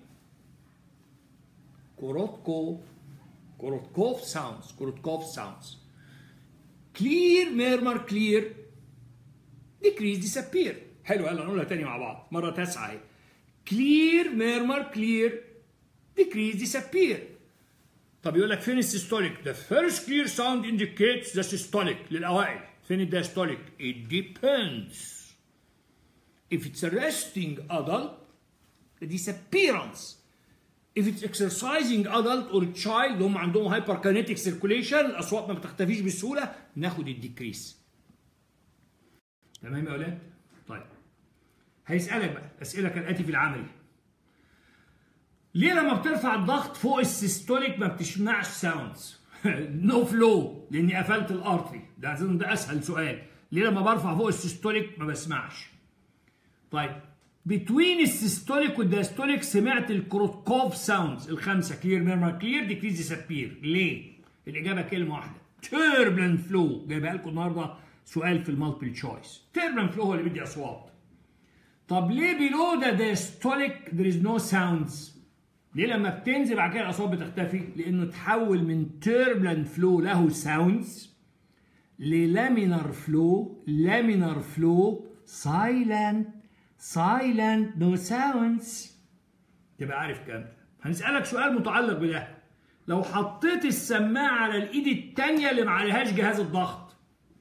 كوروتكو كوروتكوف ساوندز كوروتكوف ساوندز كلير ميرمر كلير ديكريز ديسابير حلو يلا نقولها تاني مع بعض مره تسعه اهي كلير ميرمر كلير decrease disappear طب يقول لك فين السيستوليك the first clear sound indicates the systolic للأوائل فين الدايستوليك it depends if it's a resting adult the disappearance if it's exercising adult or child هم عندهم hyperkinetic circulation الأصوات ما بتختفيش بسهولة ناخد الديكريس تمام يا أولاد؟ طيب هيسألك بقى أسئلة كالآتي في العملي ليه لما بترفع الضغط فوق السيستوليك ما بتسمعش ساوندز نو فلو لاني قفلت الارتري ده ده اسهل سؤال ليه لما برفع فوق السيستوليك ما بسمعش طيب بتوين السيستوليك والدايستوليك سمعت الكروتكوف ساوندز الخمسه كلير ميرمر كلير ديكريز ديسابير ليه الاجابه كلمه واحده تيربلنت فلو جايبها لكم النهارده سؤال في المالتيبل تشويس تيربلنت فلو هو اللي بيدي اصوات طب ليه بيلو ذا دايستوليك there is no sounds ليه لما بتنزل بعد كده الاصوات بتختفي؟ لانه تحول من تيربلنت فلو له ساوندز للامينر فلو لامينر فلو سايلنت سايلنت نو ساوندز تبقى عارف كام هنسالك سؤال متعلق بده لو حطيت السماعه على الايد الثانيه اللي ما عليهاش جهاز الضغط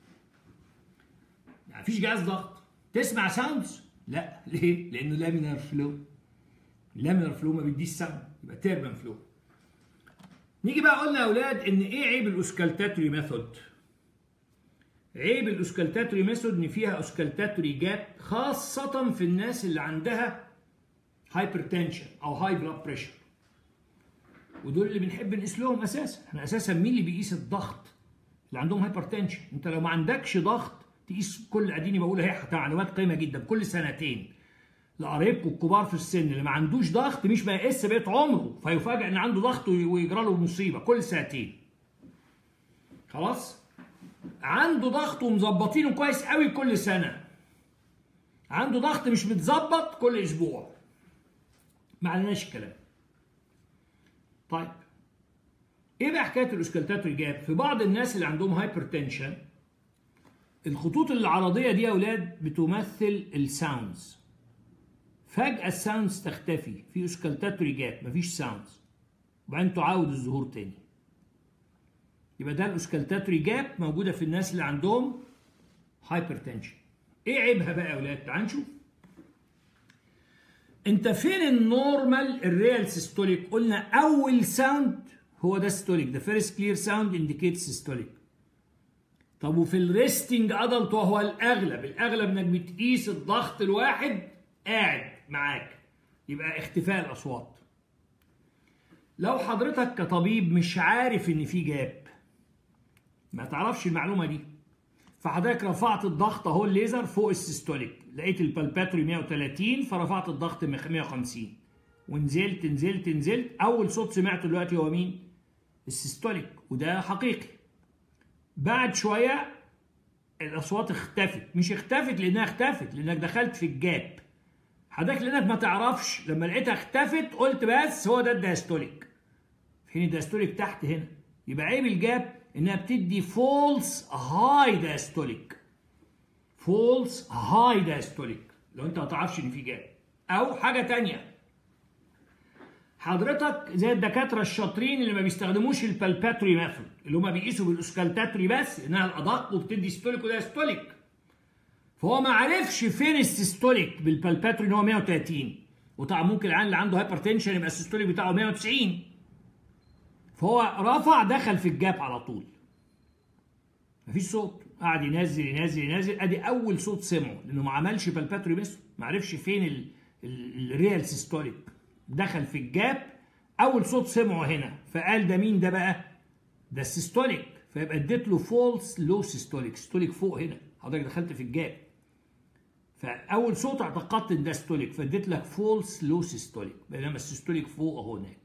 يعني مفيش جهاز ضغط تسمع ساوندز لا ليه لانه لامينر فلو اللامينر فلو ما بيديش ساوند يبقى تيربن فلو نيجي بقى قلنا يا اولاد ان ايه عيب الاوسكالتاتوري ميثود عيب الاوسكالتاتوري ميثود ان فيها اوسكالتاتوري جاب خاصه في الناس اللي عندها هايبرتنشن او هاي بلاد بريشر ودول اللي بنحب نقيس لهم اساسا احنا اساسا مين اللي بيقيس الضغط اللي عندهم هايبرتنشن انت لو ما عندكش ضغط تقيس كل اديني بقول اهي معلومات قيمه جدا كل سنتين لقرايبكم الكبار في السن اللي ما عندوش ضغط مش بيقيس بقيه عمره فيفاجئ ان عنده ضغط ويجرى له مصيبه كل سنتين خلاص عنده ضغط ومظبطينه كويس قوي كل سنه عنده ضغط مش متظبط كل اسبوع ما عليناش الكلام طيب ايه بقى حكايه الاوسكالتاتوري جاب في بعض الناس اللي عندهم هايبرتنشن الخطوط العرضيه دي يا اولاد بتمثل الساوندز فجأة الساوندز تختفي في اوسكالتاتوري جاب مفيش ساوندز وبعدين تعاود الظهور تاني يبقى ده الاوسكالتاتوري جاب موجودة في الناس اللي عندهم هايبرتنشن ايه عيبها بقى يا اولاد تعال نشوف انت فين النورمال الريال سيستوليك قلنا اول ساوند هو ده ستوليك ده فيرست كلير ساوند انديكيت سيستوليك طب وفي الريستنج ادلت وهو الاغلب الاغلب انك بتقيس الضغط الواحد قاعد معاك يبقى اختفاء الاصوات لو حضرتك كطبيب مش عارف ان في جاب ما تعرفش المعلومه دي فحضرتك رفعت الضغط اهو الليزر فوق السيستوليك لقيت البالباتوري 130 فرفعت الضغط 150 ونزلت نزلت نزلت اول صوت سمعته دلوقتي هو مين السيستوليك وده حقيقي بعد شويه الاصوات اختفت مش اختفت لانها اختفت لانك دخلت في الجاب حضرتك لانك ما تعرفش لما لقيتها اختفت قلت بس هو ده الدايستوليك فين الدايستوليك تحت هنا يبقى عيب الجاب انها بتدي فولس هاي دايستوليك فولس هاي دايستوليك لو انت ما تعرفش ان في جاب او حاجه تانية حضرتك زي الدكاتره الشاطرين اللي ما بيستخدموش البالباتوري ميثود اللي هم بيقيسوا بالاوسكالتاتوري بس انها الادق وبتدي ستوليك ودايستوليك فهو ما عرفش فين السيستوليك بالبالباتوري ان هو 130 وطبعا ممكن العيان اللي عنده هايبرتنشن يبقى السيستوليك بتاعه 190 فهو رفع دخل في الجاب على طول مفيش صوت قعد ينزل ينزل ينزل ادي اول صوت سمعه لانه ما عملش بالباتوري بس ما عرفش فين الريال سيستوليك دخل في الجاب اول صوت سمعه هنا فقال ده مين ده بقى ده السيستوليك فيبقى اديت له فولس لو سيستوليك سيستوليك فوق هنا حضرتك دخلت في الجاب فاول صوت اعتقدت ان ده ستوليك فاديت لك فولس لو سيستوليك بينما السيستوليك فوق اهو هناك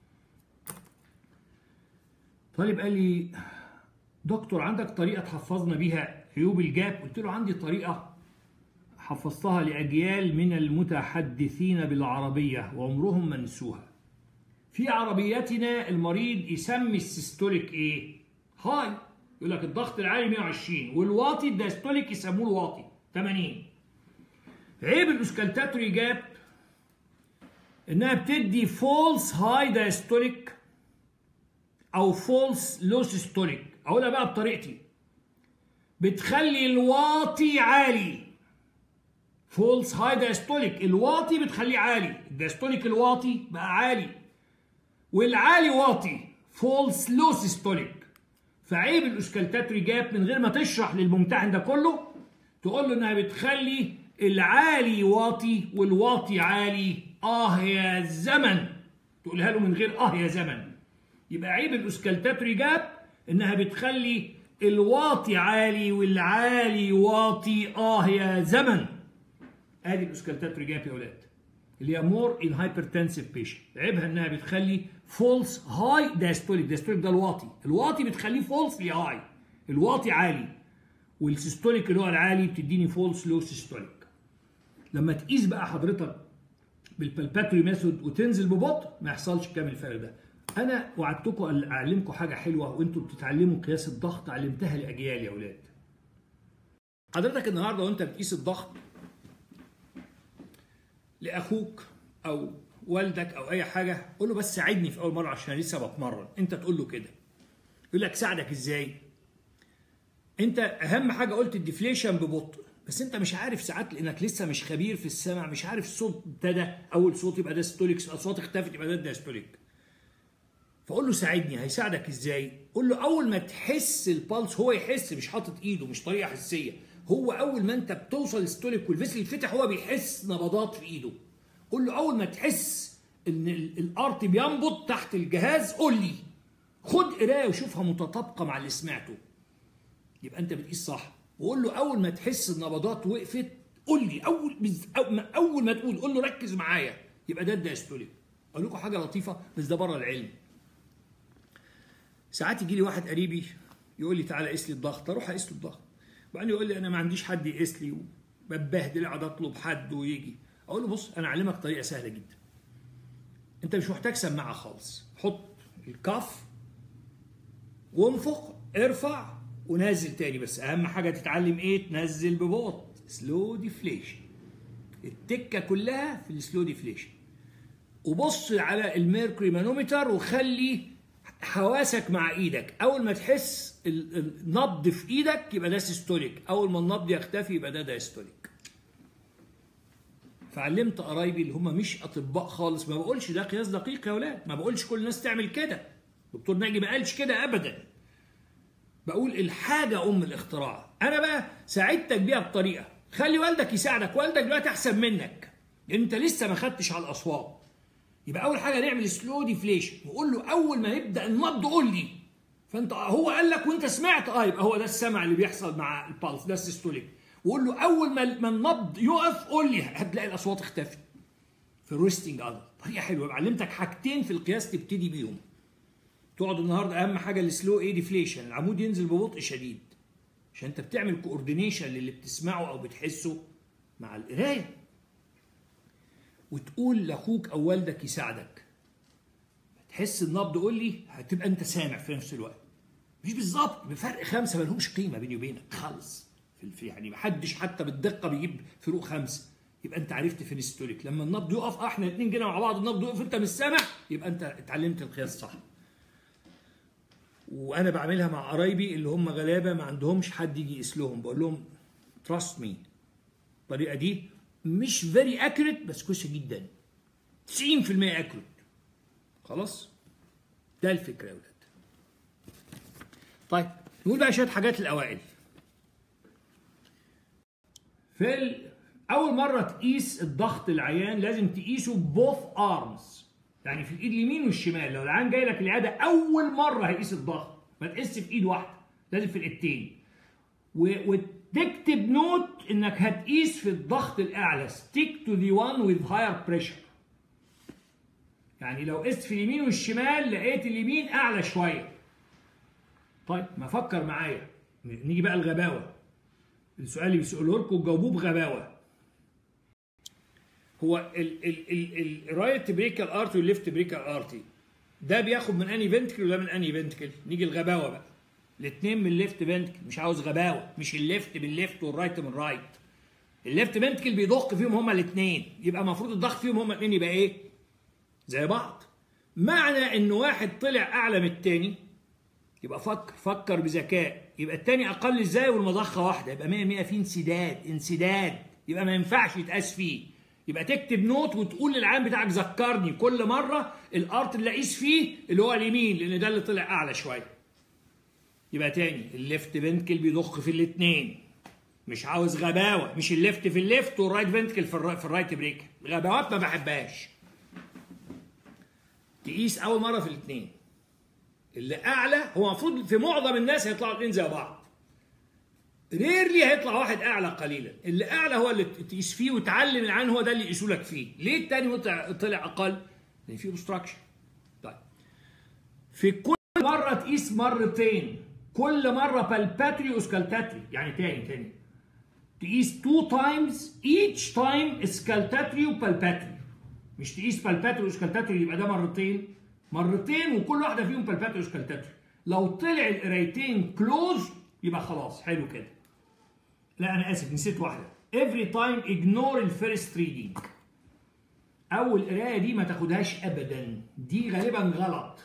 طالب قال لي دكتور عندك طريقه تحفظنا بيها عيوب الجاب قلت له عندي طريقه حفظتها لاجيال من المتحدثين بالعربيه وعمرهم ما نسوها في عربيتنا المريض يسمي السيستوليك ايه هاي يقول لك الضغط العالي 120 والواطي الدايستوليك يسموه الواطي 80 عيب الاوسكالتاتوري جاب انها بتدي فولس هاي دايستوليك او فولس لو سيستوليك اقولها بقى بطريقتي بتخلي الواطي عالي فولس هاي دايستوليك الواطي بتخليه عالي الدايستوليك الواطي بقى عالي والعالي واطي فولس لو سيستوليك فعيب الاوسكالتاتوري جاب من غير ما تشرح للممتحن ده كله تقول له انها بتخلي العالي واطي والواطي عالي اه يا زمن تقولها له من غير اه يا زمن يبقى عيب الاوسكالتاتوري جاب انها بتخلي الواطي عالي والعالي واطي اه يا زمن ادي الاوسكالتاتوري جاب يا اولاد اللي هي مور ان هايبرتنسيف بيشنت عيبها انها بتخلي فولس هاي دايستوليك دايستوليك ده الواطي الواطي بتخليه فولس هاي الواطي عالي والسيستوليك اللي هو العالي بتديني فولس لو سيستوليك لما تقيس بقى حضرتك بالبالباتوري ميثود وتنزل ببطء ما يحصلش كامل الفرق ده انا وعدتكم اعلمكم حاجه حلوه وانتم بتتعلموا قياس الضغط علمتها لاجيال يا اولاد حضرتك النهارده وانت بتقيس الضغط لاخوك او والدك او اي حاجه قول له بس ساعدني في اول مره عشان لسه بتمرن انت تقول له كده يقول لك ساعدك ازاي انت اهم حاجه قلت الديفليشن ببطء بس انت مش عارف ساعات لانك لسه مش خبير في السمع مش عارف الصوت ابتدى اول صوت يبقى ده ستوليك اصوات اختفت يبقى ده دايستوليك فقول له ساعدني هيساعدك ازاي قول له اول ما تحس البلس هو يحس مش حاطط ايده مش طريقه حسيه هو اول ما انت بتوصل للستوليك والفيسل يتفتح هو بيحس نبضات في ايده قول له اول ما تحس ان الارت بينبض تحت الجهاز قول لي خد قرايه وشوفها متطابقه مع اللي سمعته يبقى انت بتقيس صح وقول له اول ما تحس النبضات وقفت قول لي اول بز... اول ما تقول قول له ركز معايا يبقى ده الدايستوليك اقول لكم حاجه لطيفه بس ده بره العلم ساعات يجي لي واحد قريبي يقول لي تعالى قيس لي الضغط اروح اقيس له الضغط وبعدين يقول لي انا ما عنديش حد يقيس لي وببهدل اقعد اطلب حد ويجي اقول له بص انا اعلمك طريقه سهله جدا انت مش محتاج سماعه خالص حط الكف وانفخ ارفع ونازل تاني بس اهم حاجه تتعلم ايه تنزل ببطء سلو ديفليشن التكه كلها في السلو ديفليشن وبص على الميركوري مانومتر وخلي حواسك مع ايدك اول ما تحس النبض في ايدك يبقى ده سيستوليك اول ما النبض يختفي يبقى ده دايستوليك فعلمت قرايبي اللي هم مش اطباء خالص ما بقولش ده قياس دقيق يا اولاد ما بقولش كل الناس تعمل كده دكتور ناجي ما قالش كده ابدا بقول الحاجه ام الاختراع انا بقى ساعدتك بيها بطريقه خلي والدك يساعدك والدك دلوقتي احسن منك انت لسه ما خدتش على الاصوات يبقى اول حاجه نعمل سلو ديفليشن وقول له اول ما يبدا النبض قول لي فانت هو قال لك وانت سمعت اه يبقى هو ده السمع اللي بيحصل مع البلس ده السيستوليك وقول له اول ما ما النبض يقف قول لي هتلاقي الاصوات اختفت في الريستنج اذر طريقه حلوه علمتك حاجتين في القياس تبتدي بيهم تقعد النهارده اهم حاجه السلو ايه ديفليشن العمود ينزل ببطء شديد عشان انت بتعمل كوردينيشن للي بتسمعه او بتحسه مع القرايه وتقول لاخوك او والدك يساعدك تحس النبض قول لي هتبقى انت سامع في نفس الوقت مش بالظبط بفرق خمسه ما لهمش قيمه بيني وبينك خالص في يعني ما حدش حتى بالدقه بيجيب فروق خمسه يبقى انت عرفت في الستوريك لما النبض يقف اه احنا الاثنين جينا مع بعض النبض يقف انت مش سامع يبقى انت اتعلمت القياس صح وانا بعملها مع قرايبي اللي هم غلابه ما عندهمش حد يجي يقيس لهم بقول لهم تراست مي الطريقه دي مش فيري اكيوريت بس كويسه جدا 90% اكيوريت خلاص ده الفكره يا ولاد طيب نقول بقى شويه حاجات الاوائل في ال... اول مره تقيس الضغط العيان لازم تقيسه بوث ارمز يعني في الايد اليمين والشمال لو العيان جاي لك العياده اول مره هيقيس الضغط ما تقيسش في ايد واحده لازم في الايدتين و... وتكتب نوت انك هتقيس في الضغط الاعلى stick to the one with higher pressure يعني لو قست في اليمين والشمال لقيت اليمين اعلى شويه طيب ما فكر معايا نيجي بقى الغباوه السؤال اللي بيسأله لكم جاوبوه بغباوه هو الرايت بريكال ارتي والليفت بريكال ارتي ده بياخد من اني فنتكل وده من اني فنتكل نيجي الغباوه بقى الاثنين من الليفت فنتكل مش عاوز غباوه مش الليفت بالليفت والرايت من رايت الليفت فنتكل بيضخ فيهم هما الاثنين يبقى المفروض الضغط فيهم هما الاثنين يبقى ايه زي بعض معنى ان واحد طلع اعلى من الثاني يبقى فكر فكر بذكاء يبقى الثاني اقل ازاي والمضخه واحده يبقى 100 100 في انسداد انسداد يبقى ما ينفعش يتقاس فيه يبقى تكتب نوت وتقول للعام بتاعك ذكرني كل مره الارت اللي اقيس فيه اللي هو اليمين لان ده اللي طلع اعلى شويه يبقى تاني الليفت فنتكل بيضخ في الاثنين مش عاوز غباوه مش الليفت في الليفت والرايت فنتكل في, الرايت في الرايت بريك غباوات ما بحبهاش تقيس اول مره في الاثنين اللي اعلى هو المفروض في معظم الناس هيطلعوا الاثنين زي بعض ريرلي هيطلع واحد اعلى قليلا اللي اعلى هو اللي تقيس فيه وتعلم العين هو ده اللي يقيسوا لك فيه ليه الثاني طلع اقل لان فيه اوبستراكشن طيب في كل مره تقيس مرتين كل مره بالباتري وسكالتاتري يعني تاني تاني تقيس تو تايمز each تايم سكالتاتري وبالباتري مش تقيس بالباتري وسكالتاتري يبقى ده مرتين مرتين وكل واحده فيهم بالباتري وسكالتاتري لو طلع القرايتين كلوز يبقى خلاص حلو كده لا انا اسف نسيت واحده every time ignore الفيرست ريدنج اول قرايه دي ما تاخدهاش ابدا دي غالبا غلط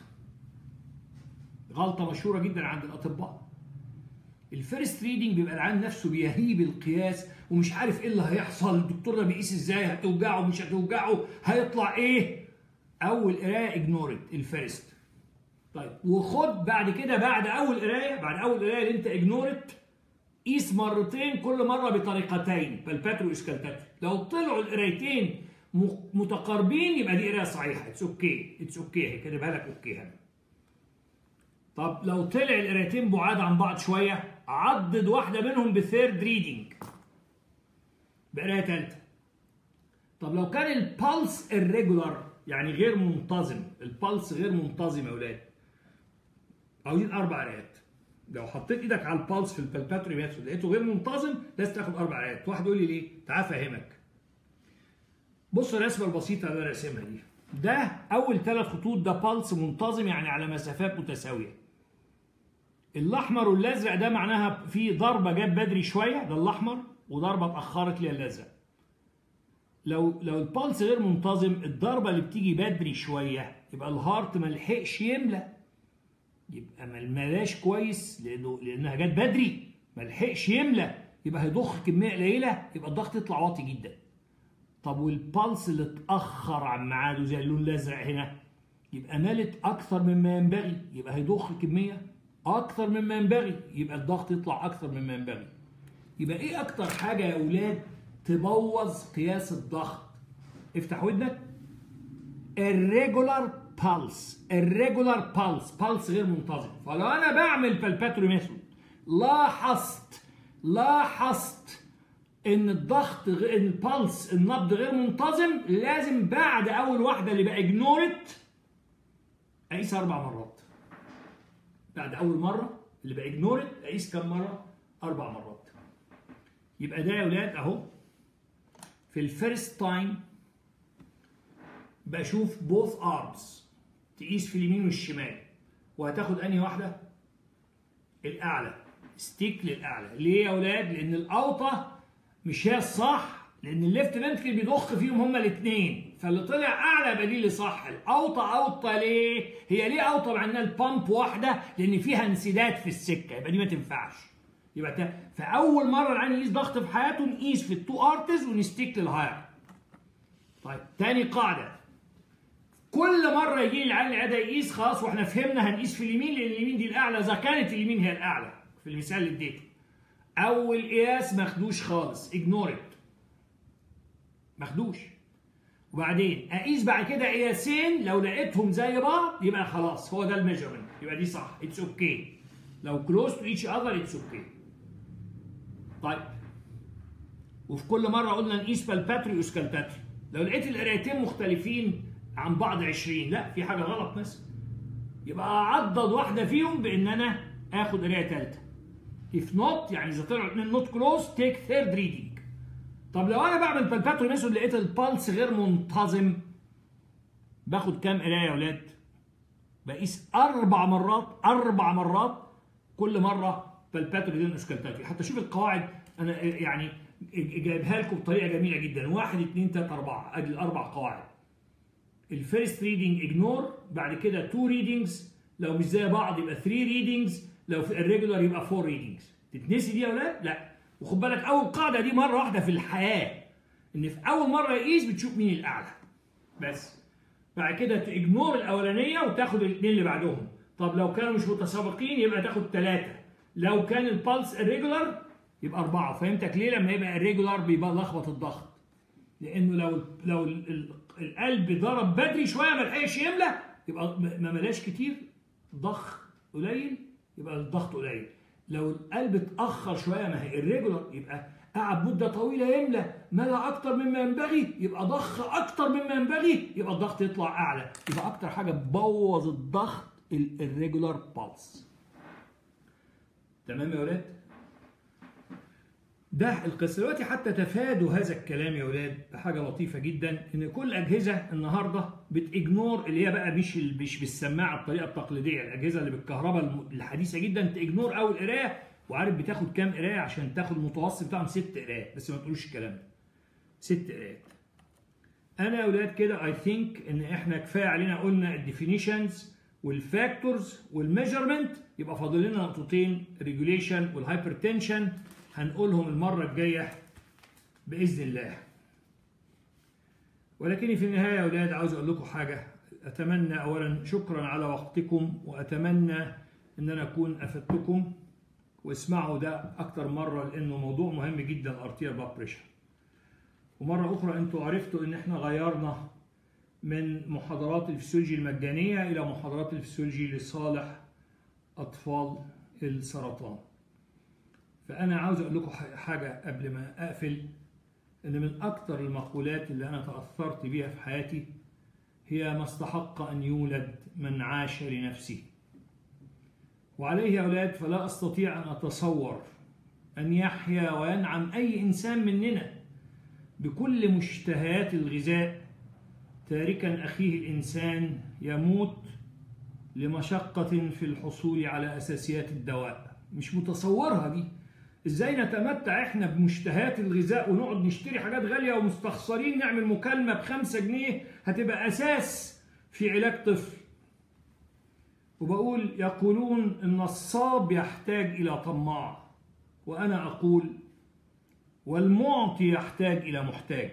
غلطه مشهوره جدا عند الاطباء الفيرست ريدنج بيبقى العيان نفسه بيهيب القياس ومش عارف ايه اللي هيحصل الدكتور ده بيقيس ازاي هتوجعه مش هتوجعه هيطلع ايه اول قرايه اجنورت الفيرست طيب وخد بعد كده بعد اول قرايه بعد اول قرايه اللي انت اجنورت قيس مرتين كل مره بطريقتين بالباترو اسكالتاتري لو طلعوا القرايتين متقاربين يبقى دي قرايه صحيحه اتس اوكي اتس اوكي كاتبها لك اوكي هنا طب لو طلع القرايتين بعاد عن بعض شويه عضد واحده منهم بثيرد ريدنج بقرايه ثالثه طب لو كان البلس الريجولار يعني غير منتظم البلس غير منتظم يا اولاد عاوزين اربع قرايات لو حطيت ايدك على البلس في البالباتوري ميثود لقيته غير منتظم لازم تاخد اربع قرايات واحد يقول لي ليه تعال افهمك بص الرسمه البسيطه اللي انا راسمها دي ده اول ثلاث خطوط ده بلس منتظم يعني على مسافات متساويه الاحمر والازرق ده معناها في ضربه جت بدري شويه ده الاحمر وضربه اتاخرت ليها الازرق لو لو البلس غير منتظم الضربه اللي بتيجي بدري شويه يبقى الهارت ما لحقش يملى يبقى ما ملاش كويس لانه لانها جت بدري ما لحقش يملى يبقى هيضخ كميه قليله يبقى الضغط يطلع واطي جدا طب والبلس اللي اتاخر عن ميعاده زي اللون الازرق هنا يبقى مالت اكثر مما ينبغي يبقى هيضخ كميه اكثر مما ينبغي يبقى الضغط يطلع اكثر مما ينبغي يبقى ايه اكتر حاجه يا اولاد تبوظ قياس الضغط افتح ودنك الريجولار بالس الريجولار بالس بالس غير منتظم فلو انا بعمل بالباتوري ميثود لاحظت لاحظت ان الضغط غ... ان البلس النبض غير منتظم لازم بعد اول واحده اللي بقى اجنورت اقيس اربع مرات بعد اول مره اللي بقى اجنورت اقيس كم مره اربع مرات يبقى ده يا ولاد اهو في الفيرست تايم بشوف بوث ارمز تقيس في اليمين والشمال وهتاخد انهي واحده الاعلى ستيك للاعلى ليه يا اولاد لان الاوطى مش هي الصح لان الليفت فنتكل بيضخ فيهم هما الاثنين فاللي طلع اعلى يبقى دي اللي صح الاوطى اوطى ليه هي ليه اوطى مع انها البامب واحده لان فيها انسداد في السكه يبقى دي ما تنفعش يبقى تا... فاول مره العين يقيس ضغط في حياته نقيس في التو ارتز ونستيك للهاير طيب تاني قاعده كل مره يجي لي العين العاده يقيس خلاص واحنا فهمنا هنقيس في اليمين لان اليمين دي الاعلى اذا كانت اليمين هي الاعلى في المثال اللي اديته اول قياس ماخدوش خالص اجنورت ماخدوش وبعدين اقيس بعد كده قياسين لو لقيتهم زي بعض يبقى خلاص هو ده الميجرمنت يبقى دي صح اتس اوكي okay. لو كلوز تو ايتش اذر اتس اوكي طيب وفي كل مره قلنا نقيس بالباتري واسكالباتري لو لقيت القرايتين مختلفين عن بعض 20 لا في حاجه غلط مثلا يبقى اعضد واحده فيهم بان انا اخد قرايه ثالثه if not يعني اذا طلعوا الاثنين نوت كلوز تيك ثيرد ريدنج طب لو انا بعمل بالباتري ميثود لقيت البلس غير منتظم باخد كام قرايه يا ولاد؟ بقيس اربع مرات اربع مرات كل مره بالباتري دين اسكالتاتري حتى شوف القواعد انا يعني جايبها لكم بطريقه جميله جدا واحد اثنين ثلاثه اربعه ادي الاربع قواعد الفيرست ريدنج اجنور بعد كده تو ريدنجز لو مش زي بعض يبقى 3 ريدنجز لو في الريجولار يبقى 4 ريدنجز تتنسي دي يا اولاد؟ لا وخد بالك اول قاعده دي مره واحده في الحياه ان في اول مره يقيس بتشوف مين الاعلى بس بعد كده تجنور الاولانيه وتاخد الاثنين اللي بعدهم طب لو كانوا مش متسابقين يبقى تاخد ثلاثه لو كان البلس الريجولار يبقى اربعه فهمتك ليه لما يبقى الريجولار بيبقى لخبط الضغط لانه لو لو القلب ضرب بدري شويه ما لحقش يملى يبقى ما ملاش كتير ضخ قليل يبقى الضغط قليل لو القلب اتاخر شويه ما هي الريجولار يبقى قعد مده طويله يملى ملى اكتر مما ينبغي يبقى ضخ اكتر مما ينبغي يبقى الضغط يطلع اعلى يبقى اكتر حاجه تبوظ الضغط الريجولار بالس تمام يا ولاد ده القصه دلوقتي حتى تفادوا هذا الكلام يا ولاد بحاجه لطيفه جدا ان كل اجهزه النهارده بتجنور اللي هي بقى مش مش بالسماعه الطريقه التقليديه الاجهزه اللي بالكهرباء الحديثه جدا تجنور اول قرايه وعارف بتاخد كام قرايه عشان تاخد المتوسط بتاعهم ست قرايات بس ما تقولوش الكلام ده ست قرايات انا يا ولاد كده اي ثينك ان احنا كفايه علينا قلنا الديفينيشنز والفاكتورز والميجرمنت يبقى فاضل لنا نقطتين ريجوليشن والهايبرتنشن هنقولهم المره الجايه باذن الله ولكني في النهايه يا اولاد عاوز اقول لكم حاجه اتمنى اولا شكرا على وقتكم واتمنى ان انا اكون افدتكم واسمعوا ده اكتر مره لانه موضوع مهم جدا الارتيال بلاد بريشر ومره اخرى انتوا عرفتوا ان احنا غيرنا من محاضرات الفسيولوجي المجانيه الى محاضرات الفسيولوجي لصالح اطفال السرطان فانا عاوز اقول لكم حاجه قبل ما اقفل ان من اكتر المقولات اللي انا تاثرت بيها في حياتي هي ما استحق ان يولد من عاش لنفسه وعليه يا أولاد فلا أستطيع أن أتصور أن يحيا وينعم أي إنسان مننا بكل مشتهيات الغذاء تاركا أخيه الإنسان يموت لمشقة في الحصول على أساسيات الدواء مش متصورها دي ازاي نتمتع احنا بمشتهيات الغذاء ونقعد نشتري حاجات غاليه ومستخسرين نعمل مكالمه بخمسة جنيه هتبقى اساس في علاج طفل وبقول يقولون النصاب يحتاج إلى طماع وأنا أقول والمعطي يحتاج إلى محتاج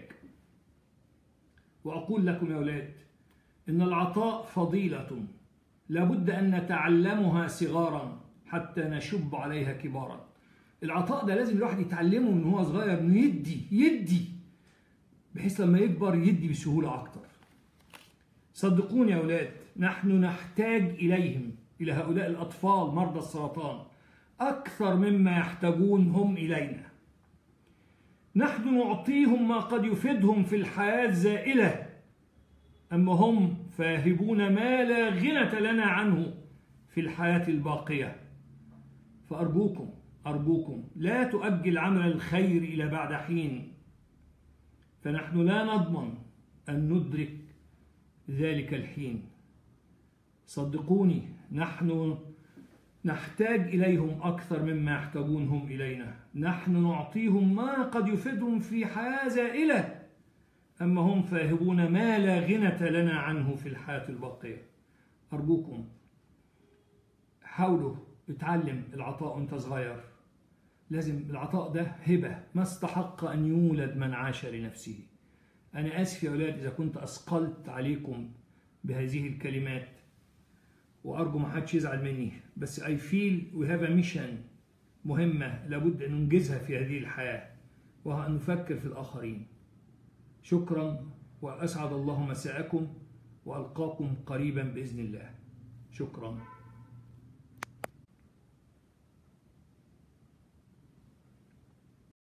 وأقول لكم يا أولاد إن العطاء فضيلة لابد أن نتعلمها صغارا حتى نشب عليها كبارا العطاء ده لازم الواحد يتعلمه من هو صغير انه يدي يدي بحيث لما يكبر يدي بسهوله اكتر صدقوني يا أولاد نحن نحتاج إليهم إلى هؤلاء الأطفال مرضى السرطان أكثر مما يحتاجون هم إلينا نحن نعطيهم ما قد يفيدهم في الحياة الزائلة أما هم فاهبون ما لا غنى لنا عنه في الحياة الباقية فأرجوكم أرجوكم لا تؤجل عمل الخير إلى بعد حين فنحن لا نضمن أن ندرك ذلك الحين صدقوني نحن نحتاج إليهم أكثر مما يحتاجون هم إلينا نحن نعطيهم ما قد يفيدهم في حياة زائلة أما هم فاهبون ما لا غنى لنا عنه في الحياة الباقية أرجوكم حاولوا اتعلم العطاء وانت صغير لازم العطاء ده هبة ما استحق أن يولد من عاش لنفسه أنا آسف يا أولاد إذا كنت أثقلت عليكم بهذه الكلمات وأرجو ما حدش يزعل مني بس I feel we have a mission مهمة لابد أن ننجزها في هذه الحياة وهو أن نفكر في الآخرين شكرا وأسعد الله مساءكم وألقاكم قريبا بإذن الله شكرا